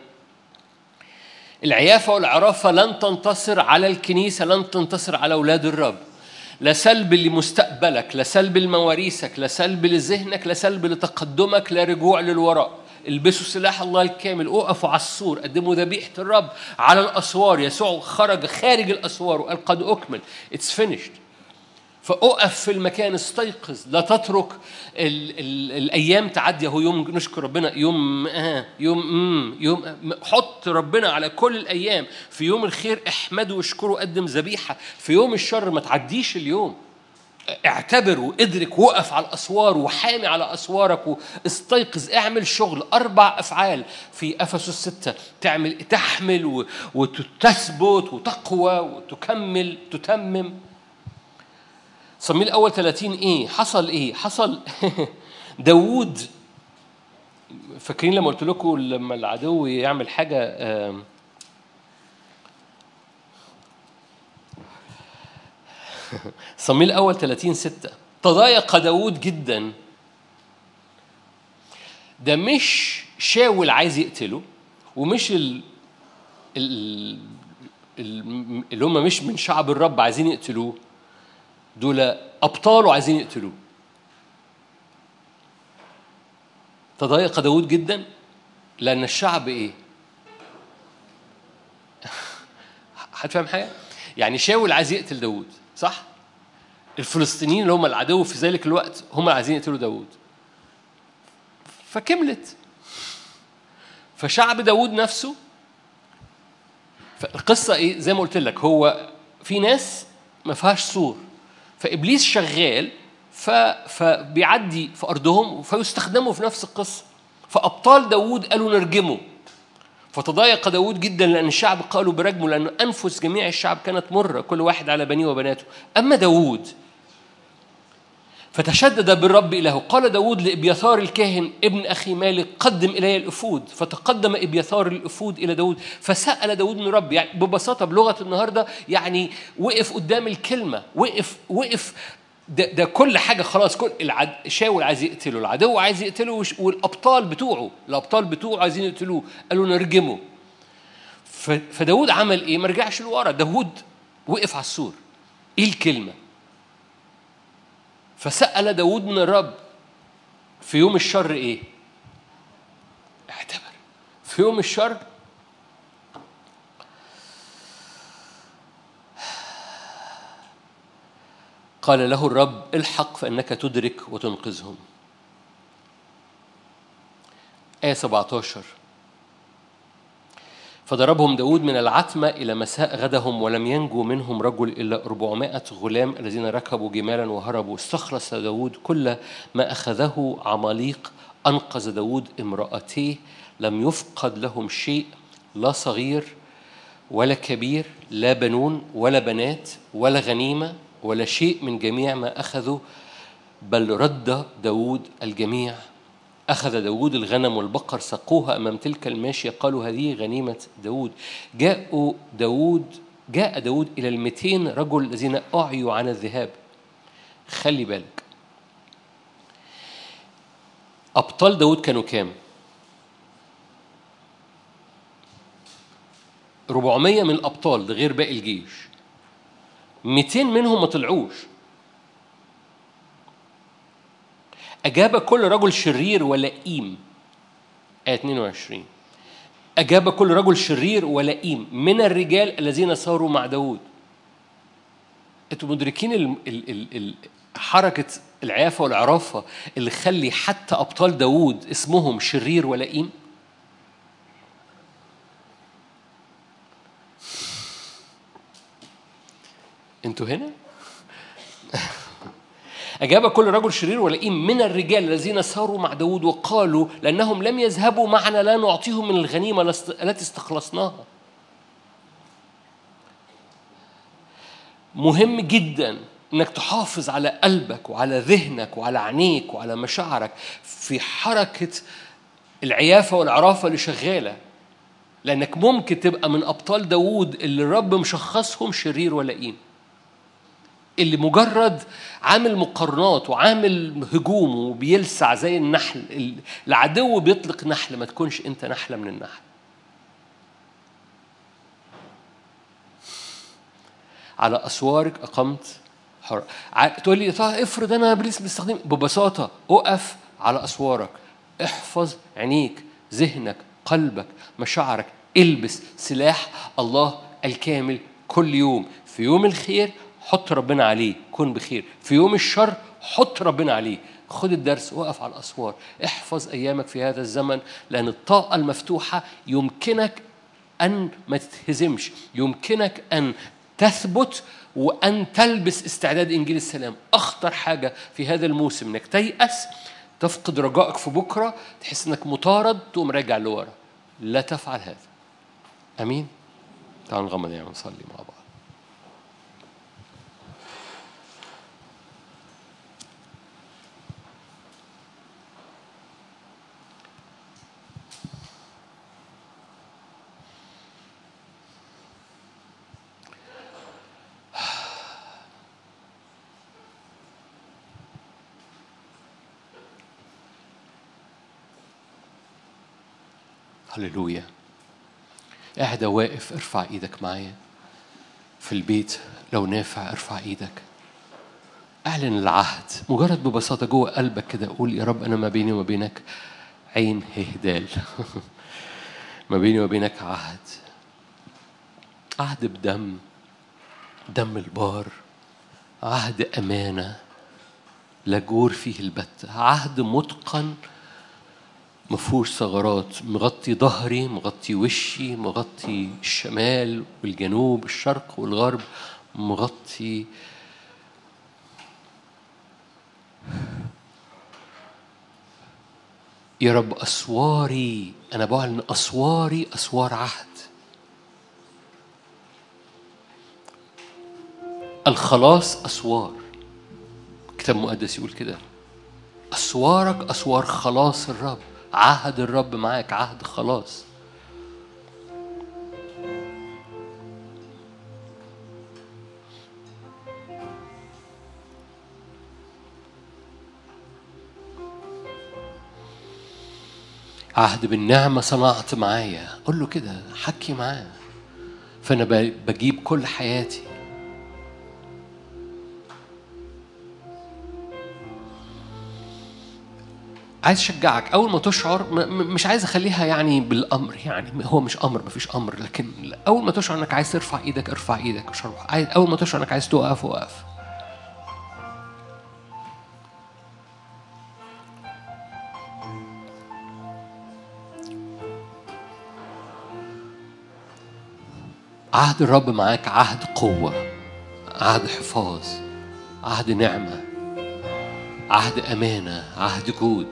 العيافه والعرافه لن تنتصر على الكنيسه لن تنتصر على اولاد الرب لا سلب لمستقبلك لا سلب لمواريثك لا سلب لذهنك لا سلب لتقدمك لا رجوع للوراء البسوا سلاح الله الكامل اقفوا على السور قدموا ذبيحه الرب على الاسوار يسوع خرج خارج الاسوار وقال قد اكمل اتس فينيشد فأقف في المكان استيقظ لا تترك ال ال الأيام تعدي هو يوم نشكر ربنا يوم آه يوم مم يوم آه حط ربنا على كل الأيام في يوم الخير احمده واشكره قدم ذبيحة في يوم الشر ما تعديش اليوم اعتبر وادرك وقف على الاسوار وحامي على اسوارك واستيقظ اعمل شغل اربع افعال في افسس السته تعمل تحمل وتثبت وتقوى وتكمل تتمم صميل الأول 30 إيه؟ حصل إيه؟ حصل داوود فاكرين لما قلت لكم لما العدو يعمل حاجة صميل الأول 30 6 تضايق داوود جدا ده مش شاول عايز يقتله ومش ال ال اللي هم مش من شعب الرب عايزين يقتلوه دول أبطاله عايزين يقتلوه تضايق داود جدا لأن الشعب إيه؟ هتفهم حاجة؟ يعني شاول عايز يقتل داود صح؟ الفلسطينيين اللي هم العدو في ذلك الوقت هم عايزين يقتلوا داود فكملت فشعب داود نفسه فالقصة إيه؟ زي ما قلت لك هو في ناس ما فيهاش سور فابليس شغال ف... فبيعدي في ارضهم فيستخدموا في نفس القصه فابطال داوود قالوا نرجمه فتضايق داود جدا لأن الشعب قالوا برجمه لأن أنفس جميع الشعب كانت مرة كل واحد على بنيه وبناته أما داود فتشدد بالرب إلهه قال داود لإبيثار الكاهن ابن أخي مالك قدم إلي الأفود فتقدم إبيثار الأفود إلى داود فسأل داود من رب يعني ببساطة بلغة النهاردة يعني وقف قدام الكلمة وقف وقف ده, ده كل حاجة خلاص كل العد... شاول عايز يقتله العدو عايز يقتله والأبطال بتوعه الأبطال بتوعه عايزين يقتلوه قالوا نرجمه ف... فداود عمل إيه؟ ما رجعش لورا داود وقف على السور إيه الكلمة؟ فسأل داود من الرب في يوم الشر إيه؟ اعتبر في يوم الشر قال له الرب الحق فإنك تدرك وتنقذهم آية 17 فضربهم داود من العتمة إلى مساء غدهم ولم ينجو منهم رجل إلا أربعمائة غلام الذين ركبوا جمالا وهربوا استخلص داود كل ما أخذه عماليق أنقذ داود امرأتيه لم يفقد لهم شيء لا صغير ولا كبير لا بنون ولا بنات ولا غنيمة ولا شيء من جميع ما أخذوا بل رد داود الجميع أخذ داود الغنم والبقر سقوها أمام تلك الماشية قالوا هذه غنيمة داود جاءوا داود جاء داود إلى المئتين رجل الذين أعيوا عن الذهاب خلي بالك أبطال داود كانوا كام 400 من الأبطال ده غير باقي الجيش 200 منهم ما طلعوش أجاب كل رجل شرير ولئيم آية 22 أجاب كل رجل شرير ولئيم من الرجال الذين صاروا مع داود أنتوا مدركين ال ال ال ال حركة العيافة والعرافة اللي خلي حتى أبطال داود اسمهم شرير ولئيم انتوا هنا؟ أجاب كل رجل شرير ولئيم من الرجال الذين ساروا مع داود وقالوا لأنهم لم يذهبوا معنا لا نعطيهم من الغنيمة التي استخلصناها مهم جدا انك تحافظ على قلبك وعلى ذهنك وعلى عينيك وعلى مشاعرك في حركة العيافة والعرافة اللي شغالة لأنك ممكن تبقى من أبطال داوود اللي الرب مشخصهم شرير ولئيم اللي مجرد عامل مقارنات وعامل هجوم وبيلسع زي النحل العدو بيطلق نحل ما تكونش انت نحله من النحل على اسوارك اقمت حر تقول لي طيب افرض انا ابليس بيستخدم ببساطه اقف على اسوارك احفظ عينيك ذهنك قلبك مشاعرك البس سلاح الله الكامل كل يوم في يوم الخير حط ربنا عليه كن بخير في يوم الشر حط ربنا عليه خد الدرس وقف على الأسوار احفظ أيامك في هذا الزمن لأن الطاقة المفتوحة يمكنك أن ما تتهزمش يمكنك أن تثبت وأن تلبس استعداد إنجيل السلام أخطر حاجة في هذا الموسم إنك تيأس تفقد رجائك في بكرة تحس إنك مطارد تقوم راجع لورا لا تفعل هذا أمين تعالوا نغمض يعني ونصلي مع بعض هللويا قاعد واقف ارفع ايدك معايا في البيت لو نافع ارفع ايدك اعلن العهد مجرد ببساطه جوه قلبك كده قول يا رب انا ما بيني وما بينك عين هدال ما بيني وبينك عهد عهد بدم دم البار عهد امانه لا جور فيه البت عهد متقن مفهوش ثغرات مغطي ظهري مغطي وشي مغطي الشمال والجنوب الشرق والغرب مغطي يا رب أسواري أنا بعلن أسواري أسوار عهد الخلاص أسوار كتاب مقدس يقول كده أسوارك أسوار خلاص الرب عهد الرب معاك عهد خلاص عهد بالنعمة صنعت معايا قول له كده حكي معاه فأنا بجيب كل حياتي عايز اشجعك اول ما تشعر مش عايز اخليها يعني بالامر يعني هو مش امر مفيش امر لكن اول ما تشعر انك عايز ترفع ايدك ارفع ايدك مش عايز اول ما تشعر انك عايز تقف وقف عهد الرب معاك عهد قوة عهد حفاظ عهد نعمة عهد أمانة عهد جود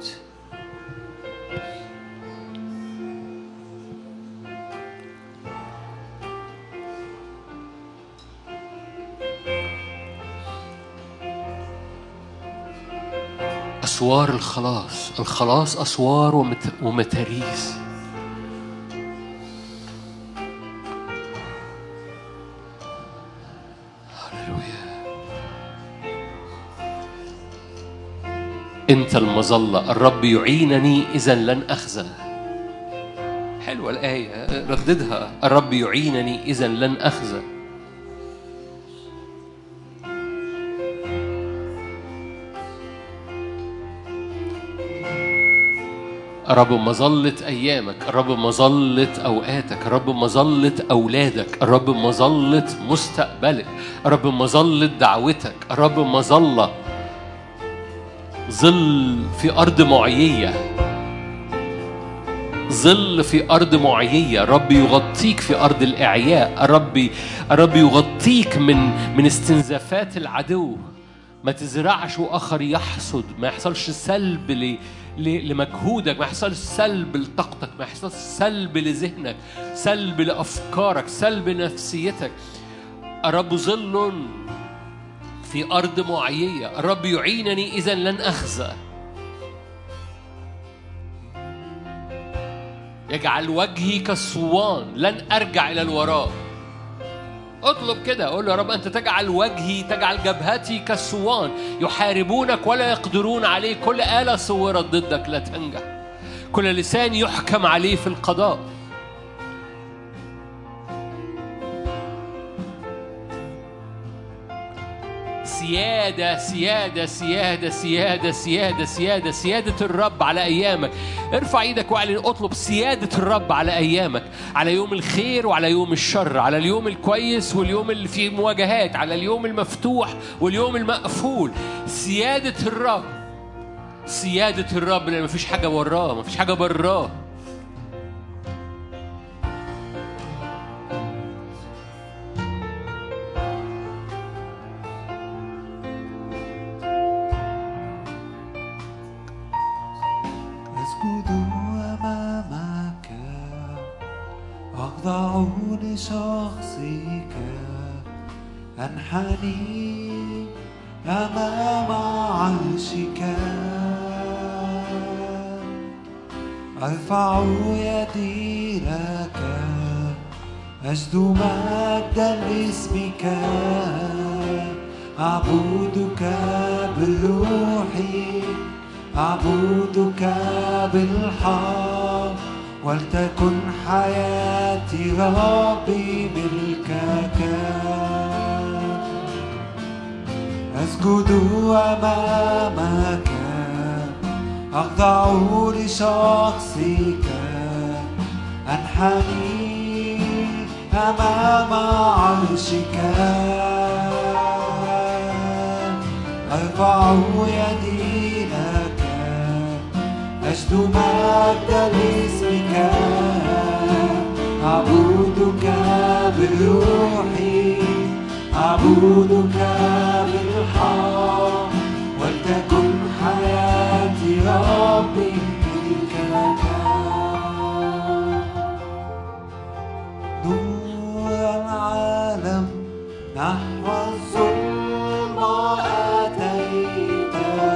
أسوار الخلاص الخلاص أسوار ومتاريس أنت المظلة الرب يعينني إذا لن أخزى حلوة الآية رددها الرب يعينني إذا لن أخزى رب مظلة أيامك رب مظلة أوقاتك رب مظلة أولادك رب مظلة مستقبلك رب مظلة دعوتك رب مظلة ظل في أرض معيية ظل في أرض معيية رب يغطيك في أرض الإعياء رب رب يغطيك من من استنزافات العدو ما تزرعش وآخر يحصد ما يحصلش سلب ل لمجهودك ما يحصلش سلب لطاقتك ما يحصلش سلب لذهنك سلب لأفكارك سلب نفسيتك الرب ظل في أرض معيية الرب يعينني إذا لن أخزى يجعل وجهي كالصوان لن أرجع إلى الوراء اطلب كده قول له يا رب أنت تجعل وجهي تجعل جبهتي كالصوان يحاربونك ولا يقدرون عليه كل آلة صورت ضدك لا تنجح كل لسان يحكم عليه في القضاء سيادة سيادة سيادة سيادة سيادة سيادة سيادة الرب على أيامك ارفع ايدك واعلن اطلب سيادة الرب على أيامك على يوم الخير وعلى يوم الشر على اليوم الكويس واليوم اللي فيه مواجهات على اليوم المفتوح واليوم المقفول سيادة الرب سيادة الرب لأن مفيش حاجة وراه مفيش حاجة براه أسجد أمامك أخضع لشخصك أنحني أمام عرشك أرفع يدي لك أجد مجدا لاسمك أعبدك بالروح أعبدك بالحق ولتكن حياتي ربي ملكك أسجد أمامك أخضع لشخصك أنحني أمام عرشك أرفع يدي لك أجد مجدا لاسمك أعبدك بالروح أعبدك بالحق ولتكن حياتي ربي ملكك نور العالم نحو الظلم أتيت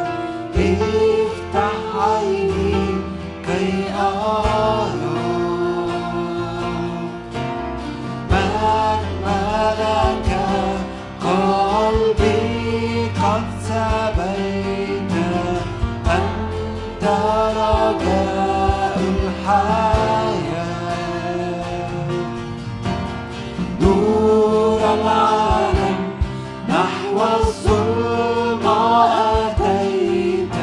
افتح عيني كي أرى مجملك قلبي قد سبيت أنت رجاء الحياة نور العالم نحو الظلم أتيت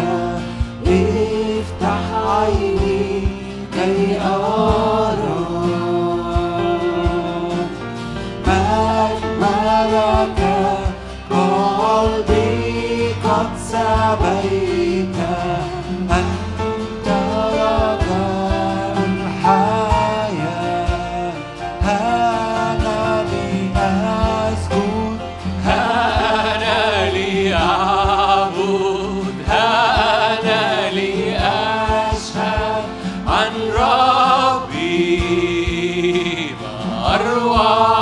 افتح عيني كي أرى مجملك قلبي قد سبيت أنت رجاء الحياة أنا لي أسجد أنا لي أعبد أنا لي أشهد عن ربي ما أروع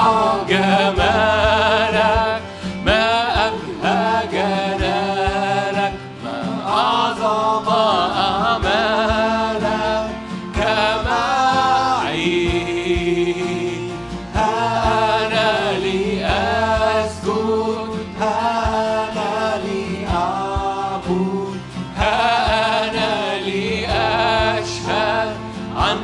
جمالك ما أبهى جلالك ما أعظم أعمالك كمعي أنا لي أسجد أنا لي أعبد أنا لي أشهد عن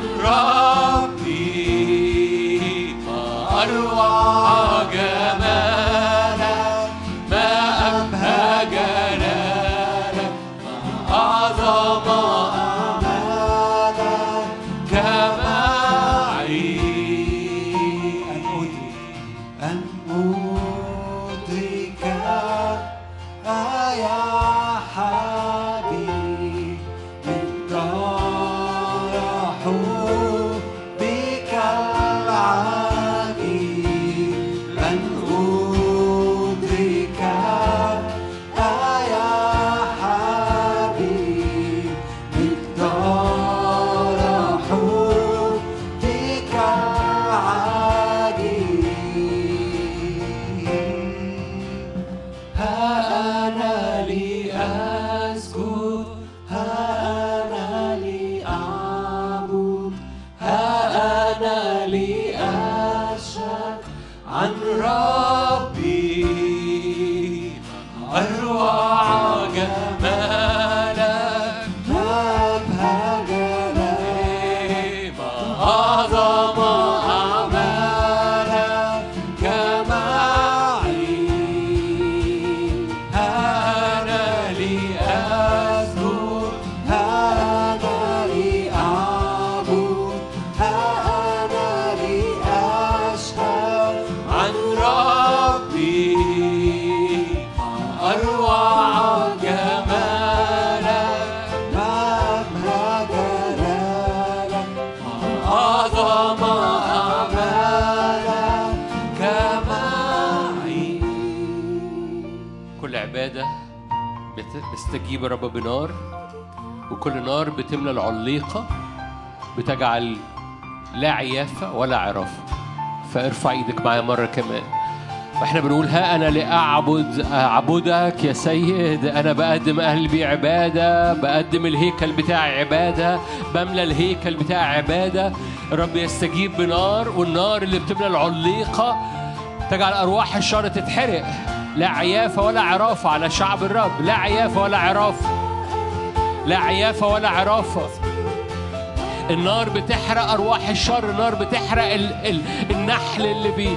بت- بيستجيب الرب بنار وكل نار بتملى العليقة بتجعل لا عيافة ولا عرافة فارفع ايدك معايا مرة كمان واحنا بنقول ها انا لاعبد اعبدك يا سيد انا بقدم قلبي عباده بقدم الهيكل بتاعي عباده بملى الهيكل بتاعي عباده الرب يستجيب بنار والنار اللي بتملى العليقه تجعل ارواح الشر تتحرق لا عيافه ولا عرافه على شعب الرب لا عيافه ولا عرافه لا عيافه ولا عرافه النار بتحرق ارواح الشر النار بتحرق ال ال النحل اللي بيه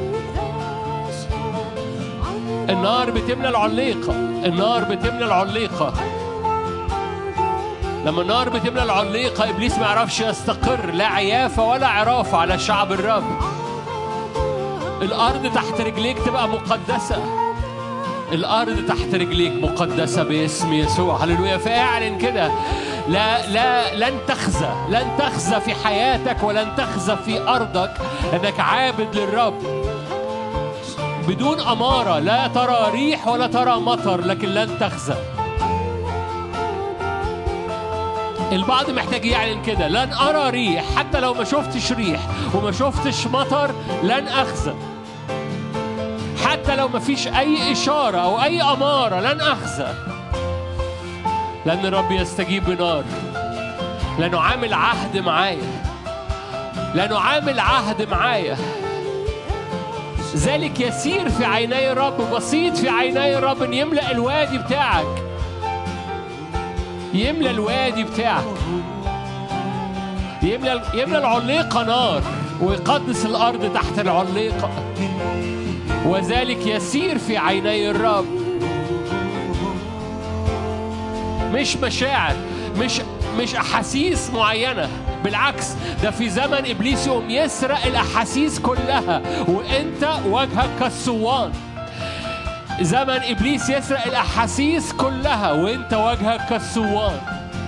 النار بتملى العليقة النار بتملى العليقة لما النار بتملى العليقة إبليس ما يعرفش يستقر لا عيافة ولا عرافة على شعب الرب الأرض تحت رجليك تبقى مقدسة الأرض تحت رجليك مقدسة باسم يسوع هللويا فاعلن كده لا لا لن تخزى لن تخزى في حياتك ولن تخزى في أرضك لأنك عابد للرب بدون أمارة لا ترى ريح ولا ترى مطر لكن لن تخزى البعض محتاج يعلن كده لن أرى ريح حتى لو ما شفتش ريح وما شفتش مطر لن أخزى حتى لو ما فيش أي إشارة أو أي أمارة لن أخزى لأن الرب يستجيب بنار لأنه عامل عهد معايا لأنه عامل عهد معايا ذلك يسير في عيني الرب بسيط في عيني الرب ان يملا الوادي بتاعك يملا الوادي بتاعك يملا يملا العليقه نار ويقدس الارض تحت العليقه وذلك يسير في عيني الرب مش مشاعر مش مش احاسيس معينه بالعكس ده في زمن ابليس يقوم يسرق الاحاسيس كلها وانت وجهك كالصوان زمن ابليس يسرق الاحاسيس كلها وانت وجهك كالصوان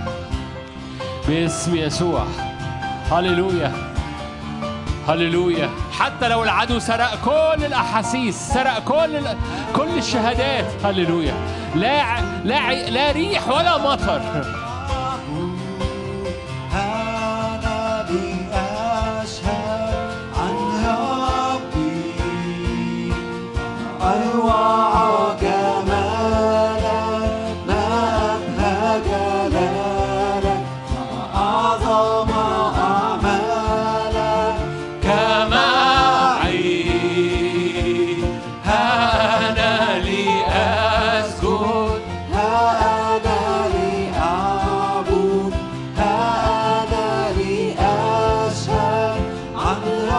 باسم يسوع هللويا هللويا حتى لو العدو سرق كل الاحاسيس سرق كل ال... كل الشهادات هللويا لا ع- لا ع- لا ريح ولا مطر أنا لأشهد عن ربي أروع جمالك ما أبهى جلالك ما أعظم أعمالك كما عيد أنا لي أسجد ها أنا لأعبد ها أنا لأشهد عن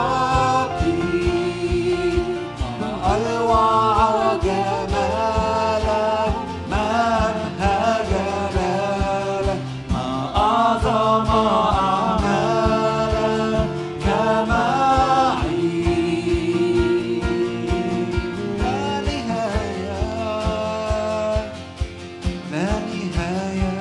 ربي أروع جمالك ما أبهى جلالك ما أعظم أعمالك كما عيد لا نهاية لا نهاية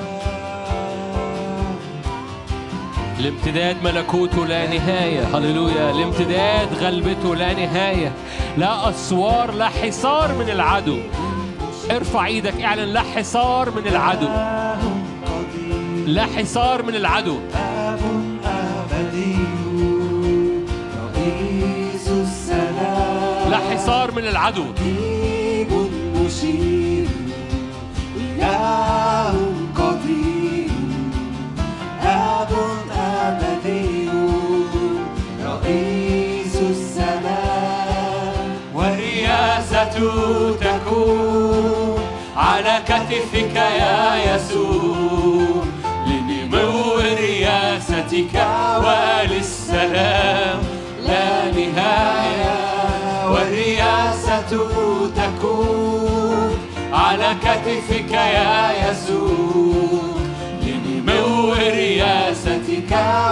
لامتداد ملكوته لا نهاية هللويا لامتداد غلبته لا نهاية لا أسوار لا حصار من العدو ارفع ايدك اعلن لا حصار من العدو إله قدير لا حصار من العدو آب أبدي رئيس السلام لا حصار من العدو رقيب مشير إله قدير آب أبدي رئيس السلام والرياسة تكون على كتفك يا يسوع لنمو رياستك وللسلام لا نهاية والرياسة تكون على كتفك يا يسوع لنمو رياستك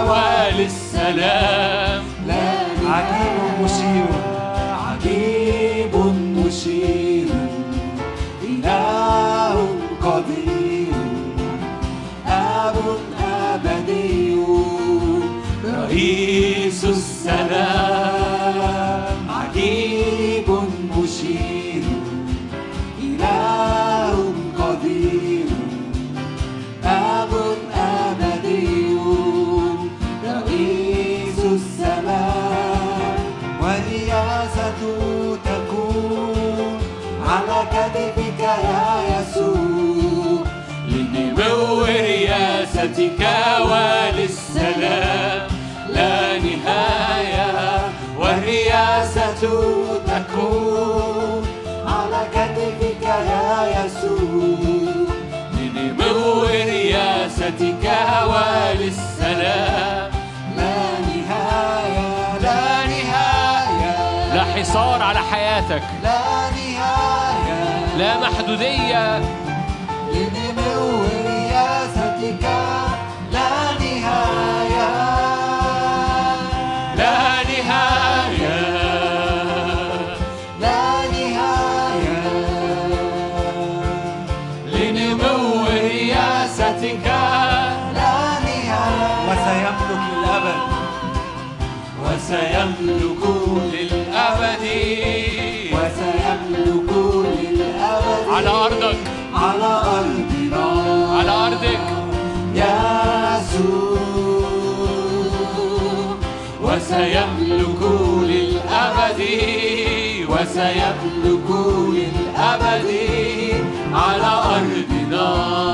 وللسلام عجيب مشير عجيب مشير إله قدير آب أبدي رئيس السلام عجيب مشير إله قدير يا يسوع لنمو رياستك وللسلام لا نهاية والرياسة تكون على كتفك يا يسوع لنمو رياستك وللسلام لا نهاية لا نهاية لا حصار على حياتك لا نهاية لا محدودية لنمو رياستك لا نهاية لا نهاية لا نهاية لنمو رياستك لا نهاية وسيملك للأبد وسيملك للأبد وسيملك للأبد على أرضك على أرضنا على أرضك يسوع وسيملك للأبد وسيملك للأبد على أرضنا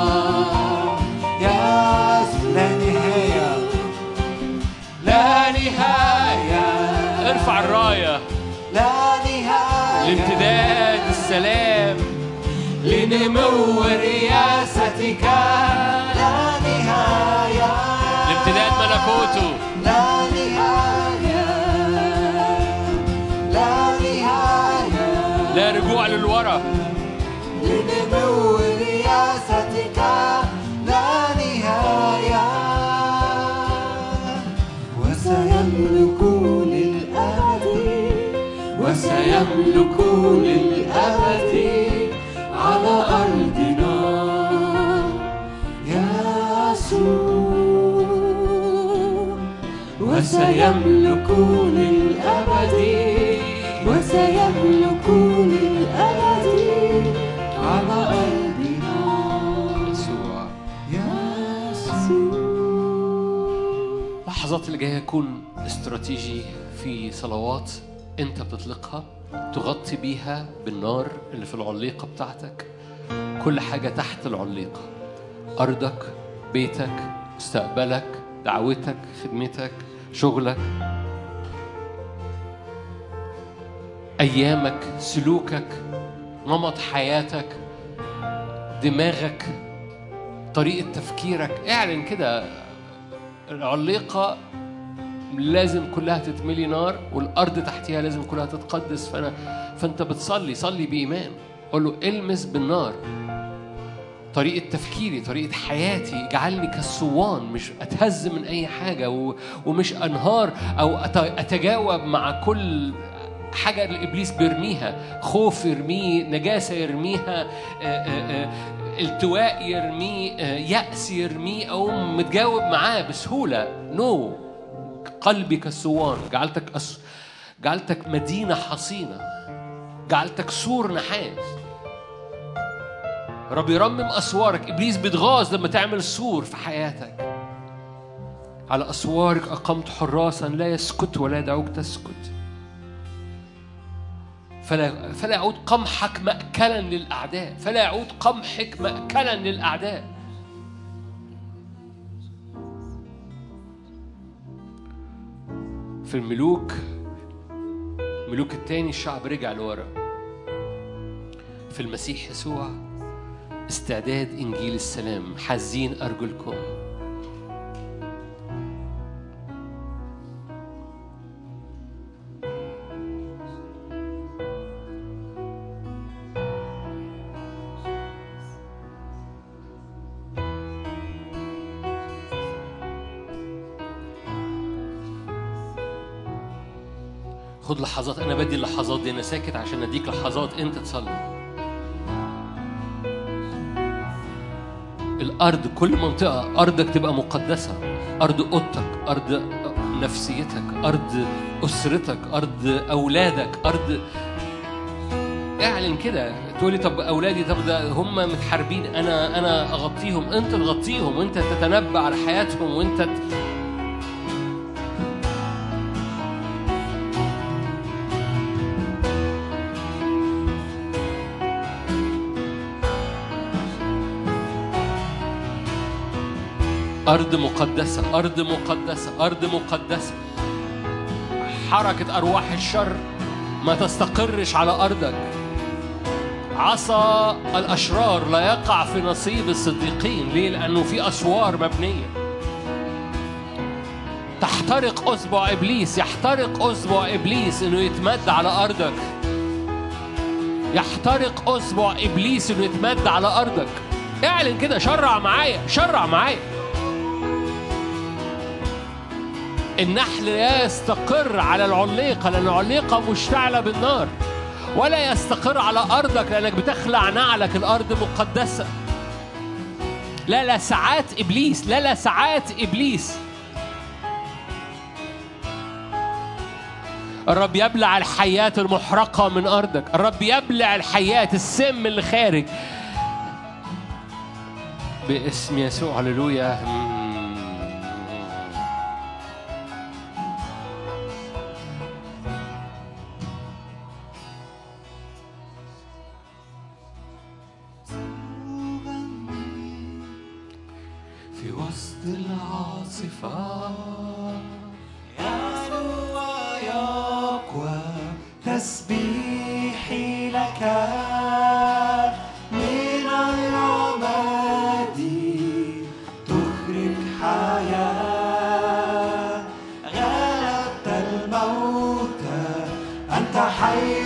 يسوع لا نهاية لا نهاية ارفع الراية لا نهاية لامتداد السلام لنمو رياستك لا نهاية لامتداد ملكوته لا نهاية لا نهاية لا رجوع للورا لنمو رياستك لا نهاية وسيملك للأبد وسيملك للأبد على أرضنا يسوع وسيملك للأبد وسيملك للأبد على أرضنا يسوع يسوع اللحظات اللي جايه يكون استراتيجي في صلوات انت بتطلقها تغطي بيها بالنار اللي في العليقه بتاعتك كل حاجه تحت العليقه ارضك بيتك مستقبلك دعوتك خدمتك شغلك ايامك سلوكك نمط حياتك دماغك طريقه تفكيرك اعلن كده العليقة لازم كلها تتملي نار والأرض تحتها لازم كلها تتقدس فأنا فأنت بتصلي صلي بإيمان قول له المس بالنار طريقة تفكيري طريقة حياتي اجعلني كالصوان مش أتهز من أي حاجة و... ومش أنهار أو أت... أتجاوب مع كل حاجة اللي إبليس بيرميها خوف يرميه نجاسة يرميها آه، آه، آه، التواء يرميه آه، يأس يرميه أو متجاوب معاه بسهولة نو قلبي كالصوان جعلتك أس... جعلتك مدينة حصينة جعلتك سور نحاس رب يرمم أسوارك إبليس بيتغاظ لما تعمل سور في حياتك على أسوارك أقمت حراسا لا يسكت ولا يدعوك تسكت فلا فلا يعود قمحك مأكلا للأعداء فلا يعود قمحك مأكلا للأعداء في الملوك ملوك التاني الشعب رجع لورا في المسيح يسوع استعداد إنجيل السلام حزين أرجلكم خد لحظات انا بدي اللحظات دي انا ساكت عشان اديك لحظات انت تصلي الارض كل منطقه ارضك تبقى مقدسه ارض اوضتك ارض نفسيتك ارض اسرتك ارض اولادك ارض اعلن كده تقولي طب اولادي طب ده هم متحاربين انا انا اغطيهم انت تغطيهم وانت تتنبأ على حياتهم وانت ت... أرض مقدسة أرض مقدسة أرض مقدسة حركة أرواح الشر ما تستقرش على أرضك عصا الأشرار لا يقع في نصيب الصديقين ليه؟ لأنه في أسوار مبنية تحترق أصبع إبليس يحترق أصبع إبليس إنه يتمد على أرضك يحترق أصبع إبليس إنه يتمد على أرضك اعلن كده شرع معايا شرع معايا النحل لا يستقر على العليقة لأن العليقة مشتعلة بالنار ولا يستقر على أرضك لأنك بتخلع نعلك الأرض مقدسة لا لا ساعات إبليس لا لا ساعات إبليس الرب يبلع الحياة المحرقة من أرضك الرب يبلع الحياة السم اللي خارج باسم يسوع هللويا في وسط العاصفة يعلو ويقوى تسبيحي لك من الرماد تخرج حياة غلبت الموت أنت حي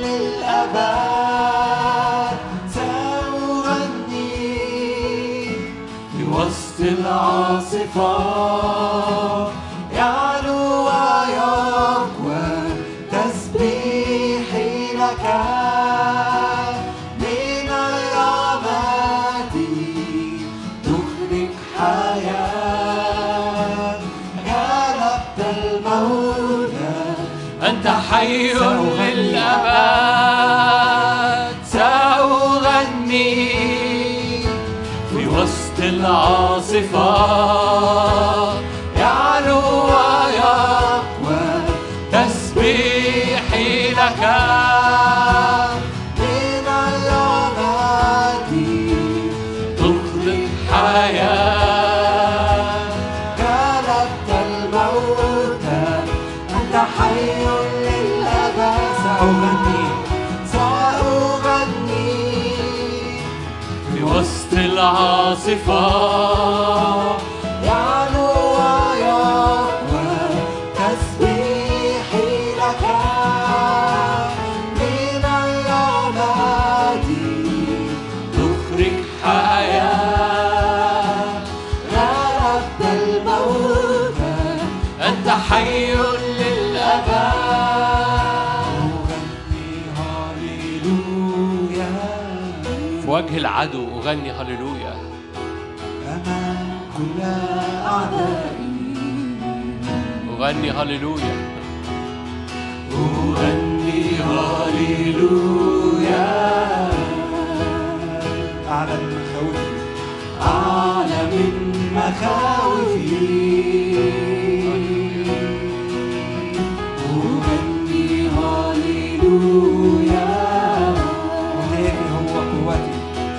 للأبد سأغني في وسط العاصفة يعلو ويقوى تسبيحي لك من الرماد تخرج حياة غلبت الموت أنت حي للأبد سأغني في وسط العاصفة يعلو ويقوى تسبيحي لك من الرماد تخلق حياة غلبت الموت أنت حي للأبد سأغني سأغني في وسط العاصفة يعلو ويقوى تسبيحي لك من الرماد تخرج حياة غلبت الموت أنت حي للأبد أغني هاليلويا في وجه العدو أغني هللويا أمام كل أعدائي أغني هللويا أغني هاليلويا أعلى من مخاوفي أعلى من مخاوفي أغني هاليلويا هتافي هو قوتي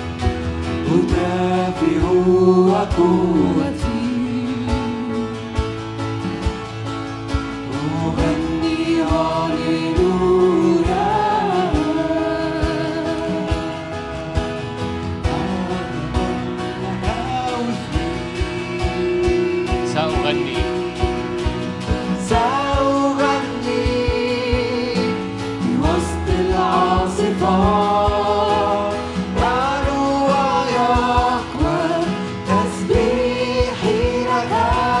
هتافي هو قوتي أغني هاليلويا سأغني سأغني في وسط العاصفة يعلو ويقوى تسبيحي لك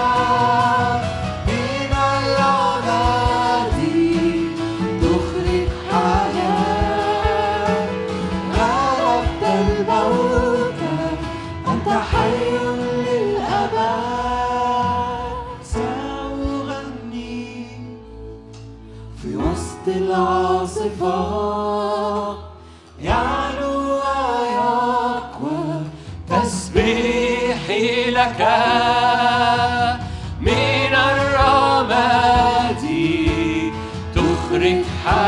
من الرماد تخرج حياة غلبت الموت أنت حي للأبد سأغني في وسط العاصفة يعلو ويقوى تسبيحي لك من الرماد تخرج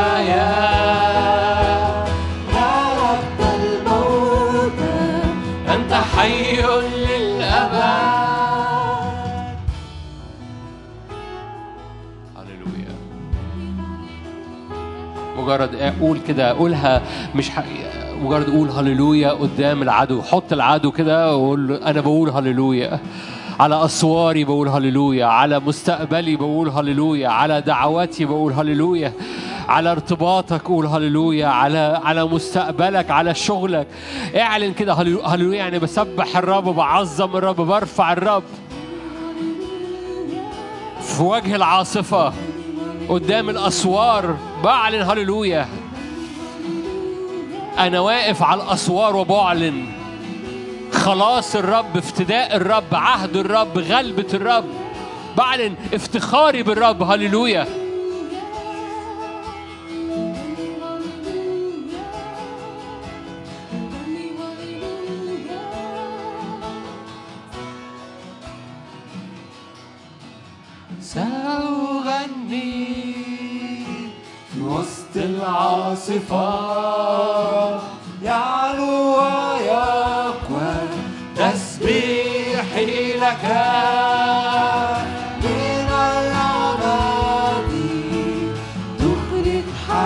حياة غلبت الموت أنت حي للأبد هللويا مجرد قول كده قولها مش ح... مجرد قول هللويا قدام العدو حط العدو كده وقول له انا بقول هللويا على اسواري بقول هللويا على مستقبلي بقول هللويا على دعواتي بقول هللويا على ارتباطك قول هللويا على على مستقبلك على شغلك اعلن كده هللو- هللويا يعني بسبح الرب بعظم الرب برفع الرب في وجه العاصفة قدام الأسوار بعلن هللويا أنا واقف على الأسوار وبعلن خلاص الرب افتداء الرب عهد الرب غلبة الرب بعلن افتخاري بالرب هللويا سأغني في وسط العاصفة يعلو ويقوى تسبيحي لك من الرماد تخرج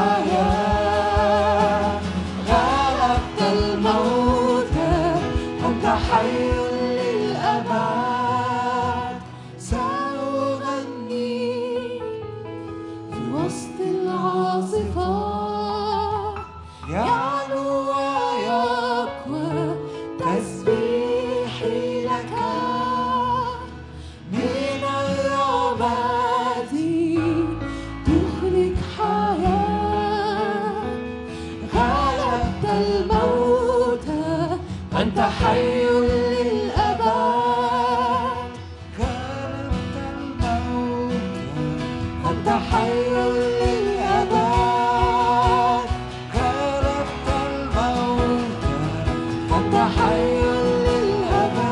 حياة غلبت الموت أنت حي للأبد سأغني في وسط العاصفة يعلو ويقوى تسبيحي لك من الرماد تخرج حياة غلبت الموت أنت حي للأبد غلبت الموت أنت حي للأبد غلبت الموت أنت حي للأبد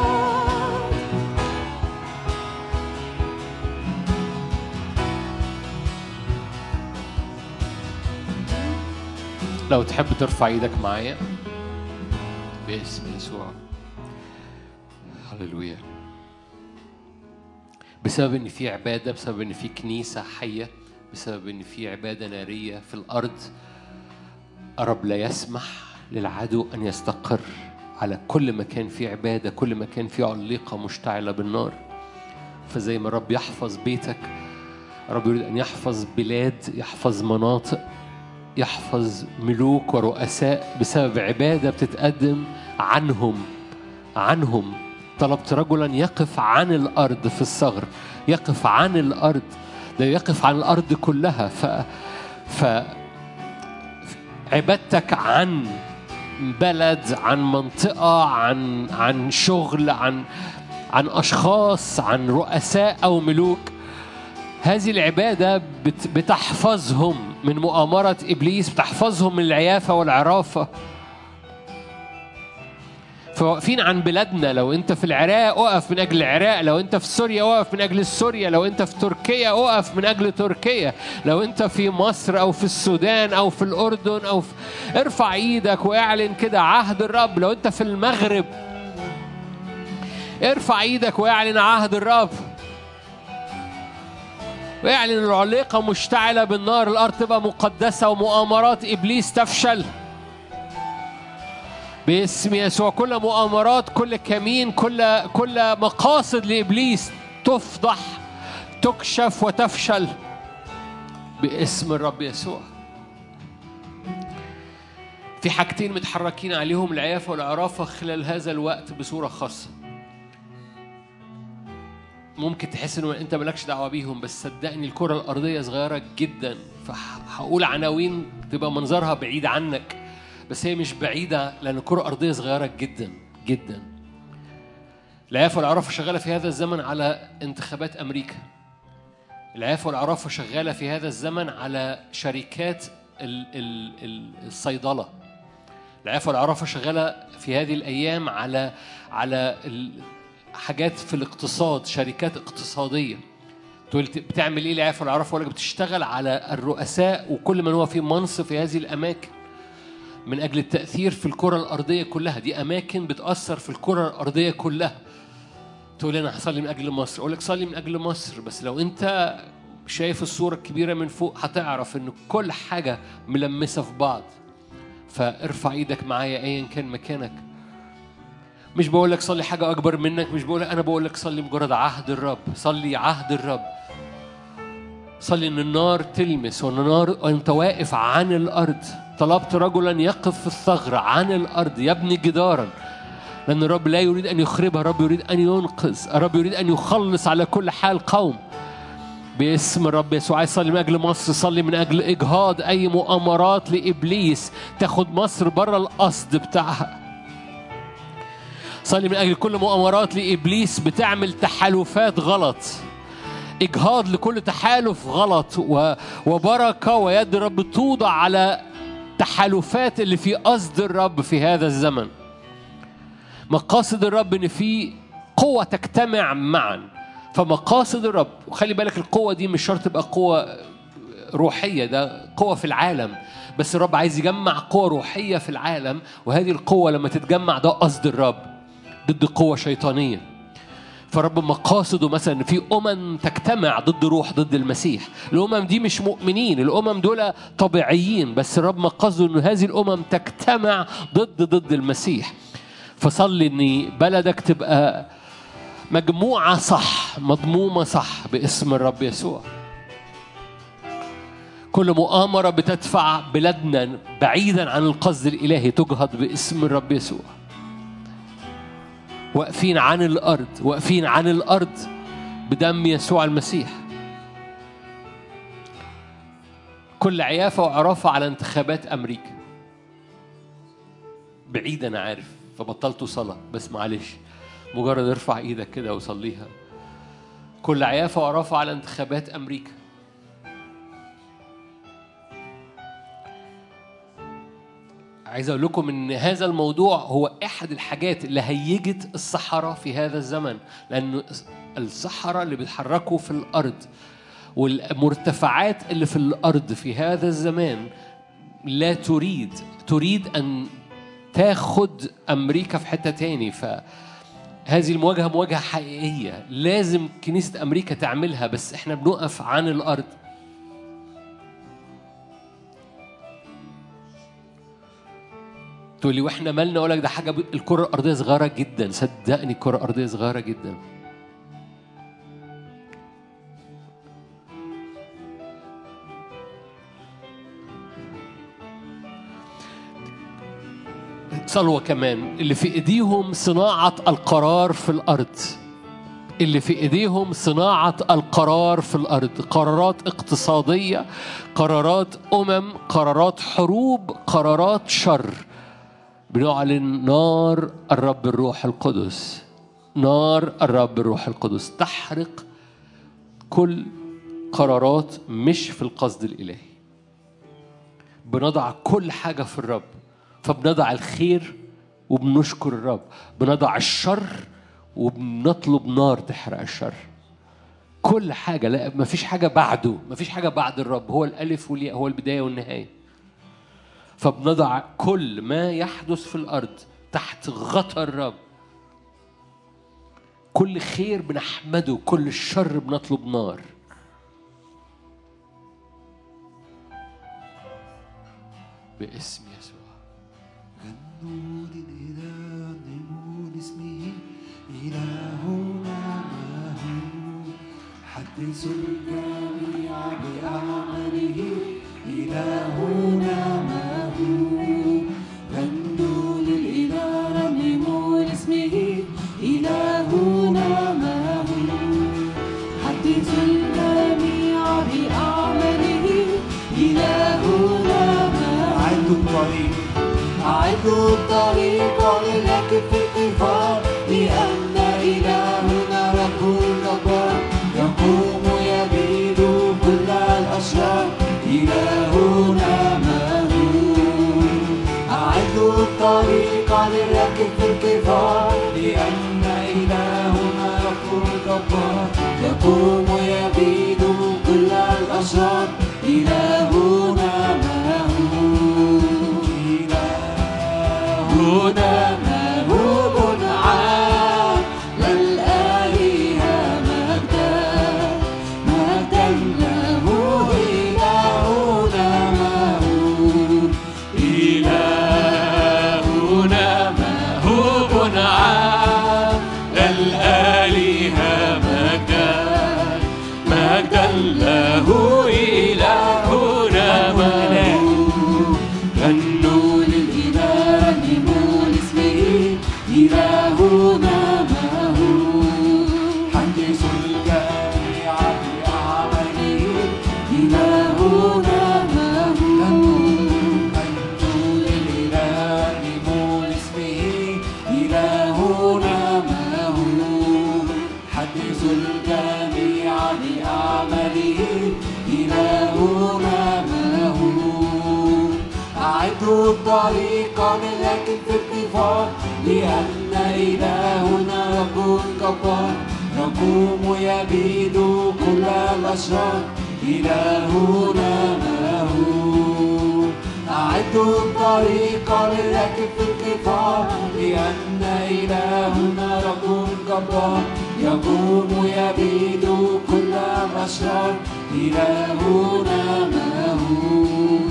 لو تحب ترفع ايدك معايا باسم يسوع هللويا بسبب ان في عباده بسبب ان في كنيسه حيه بسبب ان في عباده ناريه في الارض الرب لا يسمح للعدو ان يستقر على كل مكان فيه عباده كل مكان فيه عليقه مشتعله بالنار فزي ما الرب يحفظ بيتك الرب يريد ان يحفظ بلاد يحفظ مناطق يحفظ ملوك ورؤساء بسبب عبادة بتتقدم عنهم عنهم طلبت رجلا يقف عن الأرض في الثغر يقف عن الأرض ده يقف عن الأرض كلها ف ف عبادتك عن بلد عن منطقة عن عن شغل عن عن أشخاص عن رؤساء أو ملوك هذه العبادة بت- بتحفظهم من مؤامرة إبليس بتحفظهم من العيافة والعرافة فواقفين عن بلادنا لو انت في العراق اقف من اجل العراق لو انت في سوريا اقف من اجل سوريا لو انت في تركيا اقف من اجل تركيا لو انت في مصر او في السودان او في الاردن او في... ارفع ايدك واعلن كده عهد الرب لو انت في المغرب ارفع ايدك واعلن عهد الرب واعلن العليقة مشتعلة بالنار الأرض تبقى مقدسة ومؤامرات إبليس تفشل باسم يسوع كل مؤامرات كل كمين كل كل مقاصد لإبليس تفضح تكشف وتفشل باسم الرب يسوع في حاجتين متحركين عليهم العيافة والعرافة خلال هذا الوقت بصورة خاصة ممكن تحس ان انت مالكش دعوه بيهم بس صدقني الكره الارضيه صغيره جدا فهقول عناوين تبقى منظرها بعيد عنك بس هي مش بعيده لان الكره الارضيه صغيره جدا جدا العيافه والعرافه شغاله في هذا الزمن على انتخابات امريكا العيافه والعرافه شغاله في هذا الزمن على شركات ال- ال- ال- الصيدله العيافه والعرافه شغاله في هذه الايام على على ال- حاجات في الاقتصاد شركات اقتصاديه تقول ت- بتعمل ايه العيافه والعرافه ولا بتشتغل على الرؤساء وكل من هو في منصب في هذه الاماكن من اجل التاثير في الكره الارضيه كلها دي اماكن بتاثر في الكره الارضيه كلها تقول انا هصلي من اجل مصر اقول لك صلي من اجل مصر بس لو انت شايف الصورة الكبيرة من فوق هتعرف إن كل حاجة ملمسة في بعض فارفع ايدك معايا ايا كان مكانك مش بقول لك صلي حاجة أكبر منك مش بقول أنا بقول لك صلي مجرد عهد الرب صلي عهد الرب صلي إن النار تلمس وإن النار وأنت واقف عن الأرض طلبت رجلا يقف في الثغر عن الأرض يبني جدارا لأن الرب لا يريد أن يخربها الرب يريد أن ينقذ الرب يريد أن يخلص على كل حال قوم باسم الرب يسوع عايز صلي من اجل مصر صلي من اجل اجهاض اي مؤامرات لابليس تاخد مصر بره القصد بتاعها صلي من اجل كل مؤامرات لابليس بتعمل تحالفات غلط اجهاض لكل تحالف غلط و... وبركه ويد الرب توضع على تحالفات اللي في قصد الرب في هذا الزمن مقاصد الرب ان في قوه تجتمع معا فمقاصد الرب وخلي بالك القوه دي مش شرط تبقى قوه روحيه ده قوه في العالم بس الرب عايز يجمع قوه روحيه في العالم وهذه القوه لما تتجمع ده قصد الرب ضد قوه شيطانيه فرب مقاصده مثلا إن في امم تجتمع ضد روح ضد المسيح الامم دي مش مؤمنين الامم دول طبيعيين بس الرب مقصده ان هذه الامم تجتمع ضد ضد المسيح فصلي ان بلدك تبقى مجموعه صح مضمومه صح باسم الرب يسوع كل مؤامره بتدفع بلادنا بعيدا عن القصد الالهي تجهض باسم الرب يسوع واقفين عن الارض واقفين عن الارض بدم يسوع المسيح كل عيافه وعرافه على انتخابات امريكا بعيد انا عارف فبطلت صلاه بس معلش مجرد ارفع ايدك كده وصليها كل عيافه وعرافه على انتخابات امريكا عايز اقول لكم ان هذا الموضوع هو احد الحاجات اللي هيجت الصحراء في هذا الزمن لان الصحراء اللي بيتحركوا في الارض والمرتفعات اللي في الارض في هذا الزمان لا تريد تريد ان تاخد امريكا في حته تاني فهذه المواجهه مواجهه حقيقيه لازم كنيسه امريكا تعملها بس احنا بنقف عن الارض تقول لي واحنا مالنا اقول لك ده حاجه ب... الكره الارضيه صغيره جدا صدقني الكره الارضيه صغيره جدا صلوة كمان اللي في ايديهم صناعة القرار في الأرض اللي في ايديهم صناعة القرار في الأرض قرارات اقتصادية قرارات أمم قرارات حروب قرارات شر بنعلن نار الرب الروح القدس نار الرب الروح القدس تحرق كل قرارات مش في القصد الإلهي بنضع كل حاجة في الرب فبنضع الخير وبنشكر الرب بنضع الشر وبنطلب نار تحرق الشر كل حاجة لا مفيش حاجة بعده مفيش حاجة بعد الرب هو الألف والياء هو البداية والنهاية فبنضع كل ما يحدث في الأرض تحت غطى الرب كل خير بنحمده كل الشر بنطلب نار باسم يسوع غنوا للإله نموا لاسمه إلهنا ما هو حدثوا الجميع بأعماله إلهنا ما هو غنوا للإله نموا لاسمه إلهنا ما هو حدثوا الجميع بأعماله إلهنا ما هو أعدوا الطريق أعدوا الطريق لك في القفار لأن إلهنا رب الجبار يقوم يبيد كل الأشرار إلهنا ما هو أعدوا الطريق للركب في الكفار لأن إلهنا رب الجبار يقوم يبيد كل الأشرار إلهنا ما هو إلهنا موهوب على الآلهة مجدا مجدا مجدا له إلهنا مهوب غنوا للإله رنموا لاسمه إلهنا مهوب حدثوا الجميع بأعماله إلهنا مهوب غنوا للإله رنموا لاسمه إلهنا مهوب حدثوا الجميع بأعماله إلهنا مهوب أعدوا الطريق لكن في اتفاق لأن إلهنا رب جبار يقوم يبيد كل الأشرار إلهنا مهوب أعدوا الطريق للراكب في الكفار لأن إلهنا رب جبار يقوم يبيد كل الأشرار إلهنا مهوب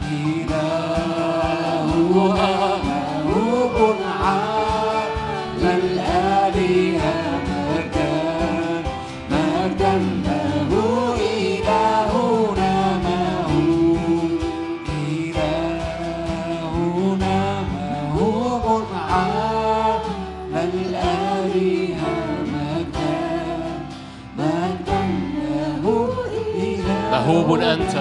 إلهنا مهوب على الآلهة مجدا مجدا له إلهنا مهوب إلهنا مهوب على الآلهة مجدا مجدا له إلهنا مهوب أنت.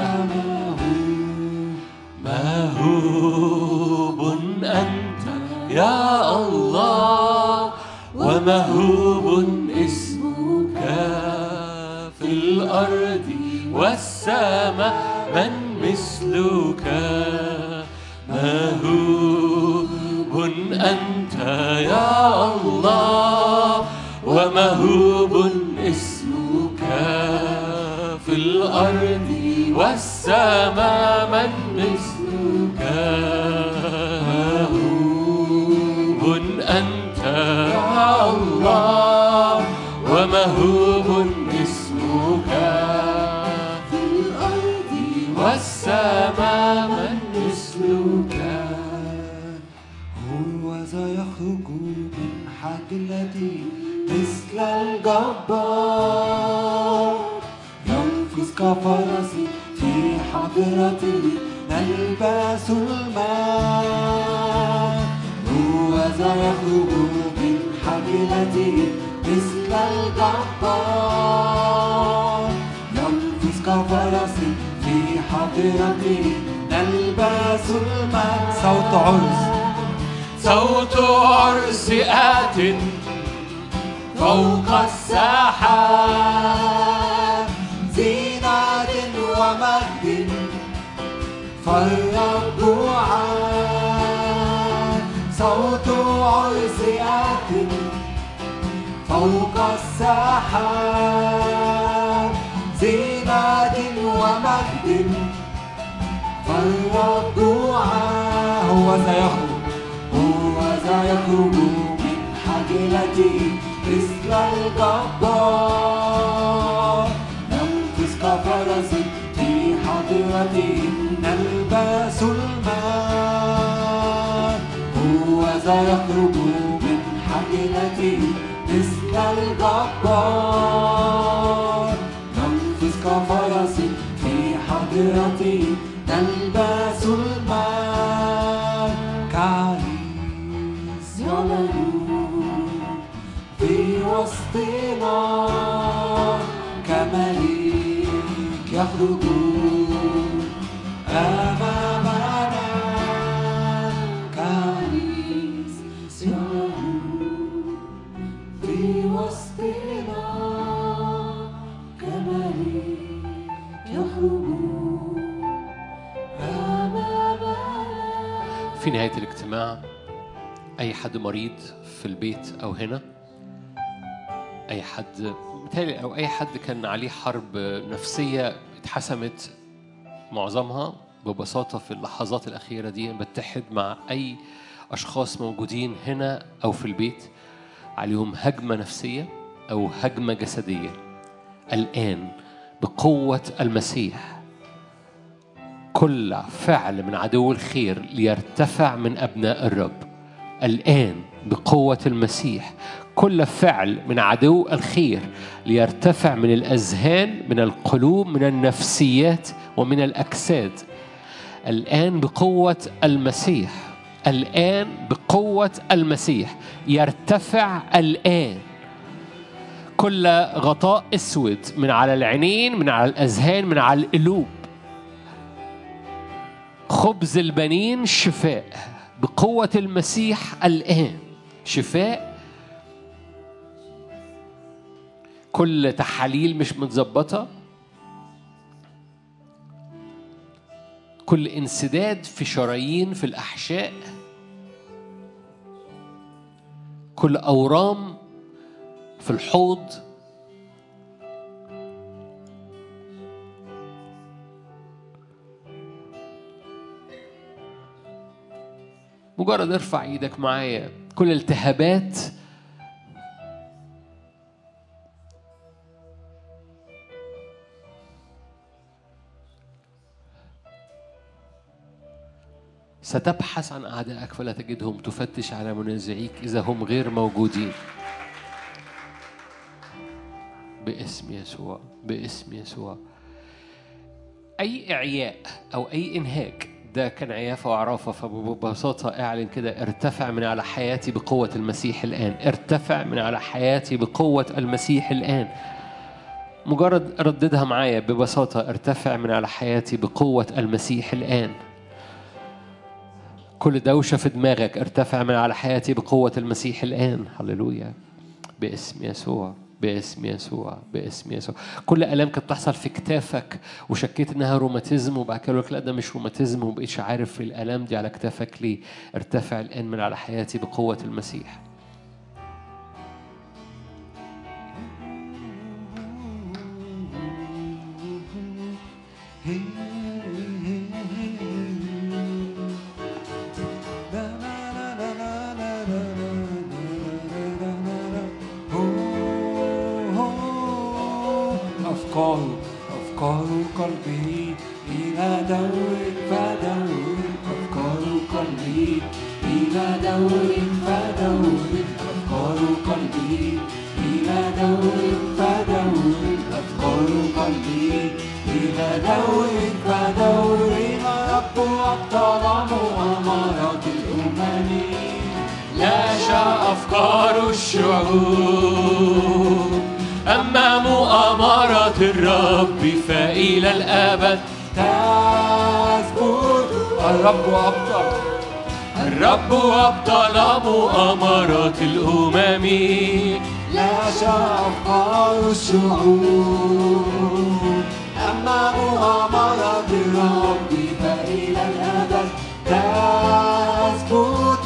مهوب أنت يا الله ومهوب اسمك في الأرض والسماء من مثلك مهوب أنت يا الله ومهوب اسمك في الأرض والسماء من مثلك مهوب أنت يا الله ومهوب اسمك في الأرض والسماء من مثلك هو سيخرج من حجلتي مثل الجبار ينفذ كفرس في حضرته نلبس الماء هو سيخرج من حجلتي مثل الجبار ينفذ كفرس في حضرته نلبس الماء صوت عرس صوت عرس آت فوق السحاب زينة ومجد فالرب عاد صوت عرس آت فوق السحاب زينة ومجد فالرب عاد هو سيخرج هو سيخرج من حجلتي مثل الجبار ننفذ كفرس في حضرتي نلبس الماء هو سيخرج من حجلتي مثل الجبار ننفذ كفرس في حضرتي نلبس الماء كعريس يعلن في وسطنا كملك يخرج أمامنا كعريس يعلن في وسطنا كملك يخرج أمامنا في نهاية الاجتماع أي حد مريض في البيت أو هنا أي حد متهيألي أو أي حد كان عليه حرب نفسية اتحسمت معظمها ببساطة في اللحظات الأخيرة دي بتحد مع أي أشخاص موجودين هنا أو في البيت عليهم هجمة نفسية أو هجمة جسدية الآن بقوة المسيح كل فعل من عدو الخير ليرتفع من أبناء الرب الآن بقوة المسيح كل فعل من عدو الخير ليرتفع من الأذهان من القلوب من النفسيات ومن الأجساد الآن بقوة المسيح الآن بقوة المسيح يرتفع الآن كل غطاء اسود من على العينين من على الاذهان من على القلوب خبز البنين شفاء بقوة المسيح الآن شفاء كل تحاليل مش متظبطة كل انسداد في شرايين في الأحشاء كل أورام في الحوض مجرد ارفع ايدك معايا كل التهابات ستبحث عن أعدائك فلا تجدهم تفتش على منازعيك إذا هم غير موجودين باسم يسوع باسم يسوع أي إعياء أو أي إنهاك ده كان عيافة وعرافة فببساطة اعلن كده ارتفع من على حياتي بقوة المسيح الآن ارتفع من على حياتي بقوة المسيح الآن مجرد رددها معايا ببساطة ارتفع من على حياتي بقوة المسيح الآن كل دوشة في دماغك ارتفع من على حياتي بقوة المسيح الآن هللويا باسم يسوع باسم يسوع باسم يسوع كل الام كانت بتحصل في كتافك وشكيت انها روماتيزم وبعد كده لك لا ده مش روماتيزم ومبقتش عارف الالام دي على كتافك ليه ارتفع الان من على حياتي بقوه المسيح أفكار أفكار قلبي إلى دور فدور أفكار قلبي إلى دور فدور أفكار قلبي إلى دور فدور أفكار قلبي إلى دور فدور رب أبطال مؤامرات الأمم يشاء أفكار الشعوب أما مؤامرة الرب فإلى الأبد تثبت الرب أبطل الرب أبطل مؤامرات الأمم لا أفكار الشعوب أما مؤامرة الرب فإلى الأبد تثبت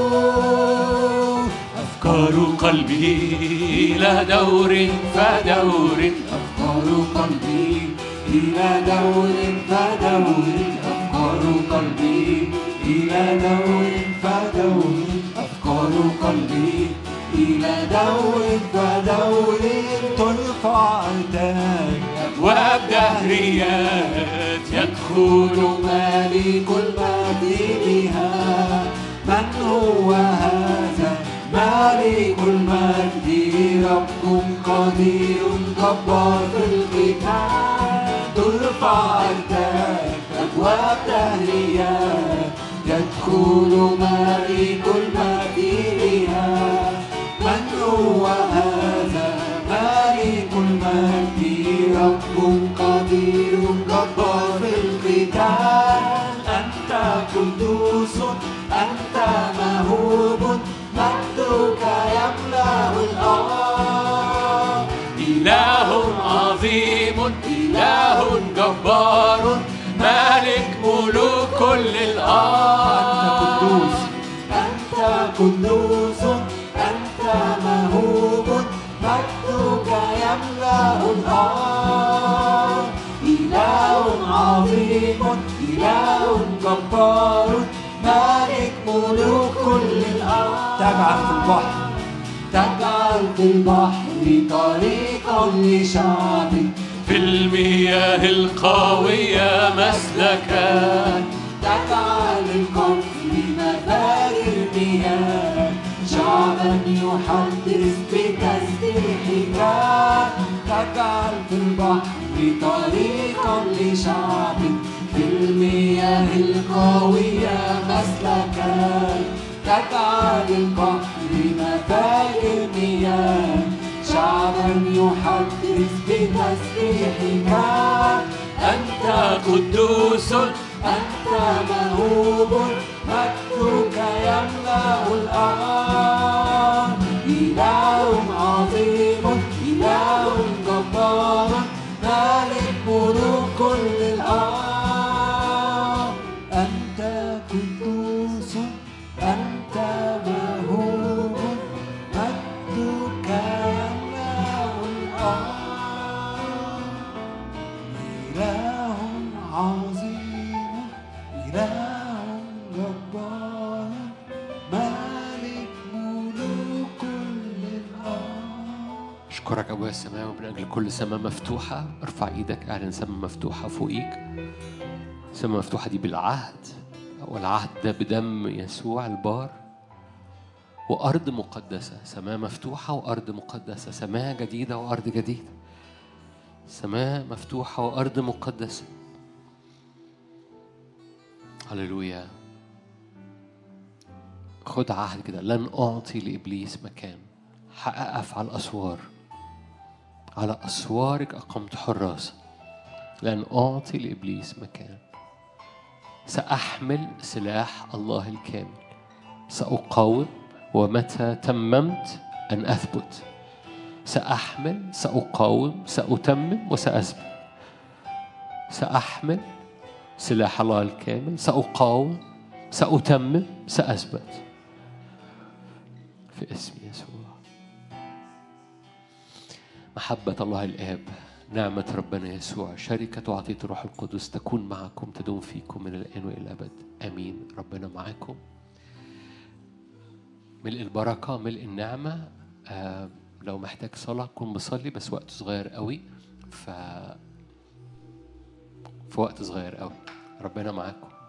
أفكار قلبي إلى دور فدور أفكار قلبي إلى دور فدور أفكار قلبي إلى دور فدور أفكار قلبي إلى دور فدور ترفع أيداك أبواب دهريات يدخل مالك المجد بها من هو هذا مالك المجد رب قدير جبار في القتال ترفع أيداك أبواب دهريات يدخل مالك المجد بها من هو هذا مالك المجد رب قدير جبار في القتال أنت قدوس أنت مهوب مجدك يملأ الأرض إله عظيم إله جبار مالك ملوك كل الأرض أنت قدوس أنت مهوب مجدك يملأ الأرض إله عظيم إله جبار مالك ملوك كل الأرض تجعل في البحر تجعل في البحر طريقا لشعبك في المياه القوية مسلكا تجعل القفر مفاجر مياه شعبك شعبا يحدث بتسبيحك تجعل في البحر طريقا لشعب في المياه القوية مسلكا تجعل البحر مفاجر مياه شعبا يحدث بتسبيحك أنت قدوس أنت موهوب مجدك يملأ الأرض إله عظيم إله جبار مالك ملوك كل الأرض أنت قدوس أنت موهوب مجدك يملأ الأرض إله عظيم إله جبار مالك ملوك كل الأرض أشكرك أبويا السماوي من أجل كل سماء مفتوحة ارفع إيدك أعلن سماء مفتوحة فوقيك سماء مفتوحة دي بالعهد والعهد ده بدم يسوع البار وأرض مقدسة سماء مفتوحة وأرض مقدسة سماء جديدة وأرض جديدة سماء مفتوحة وأرض مقدسة هللويا خد عهد كده لن أعطي لإبليس مكان هأقف على الأسوار على أسوارك أقمت حراسة لن أعطي لإبليس مكان سأحمل سلاح الله الكامل سأقاوم ومتى تممت أن أثبت سأحمل سأقاوم سأتمم وسأثبت سأحمل سلاح الله الكامل سأقاوم سأتمم سأثبت في اسم يسوع محبة الله الآب نعمة ربنا يسوع شركة وعطية الروح القدس تكون معكم تدوم فيكم من الآن وإلى الأبد آمين ربنا معكم ملء البركة ملء النعمة آه لو محتاج صلاة كن بصلي بس وقت صغير قوي ف في وقت صغير قوي ربنا معاكم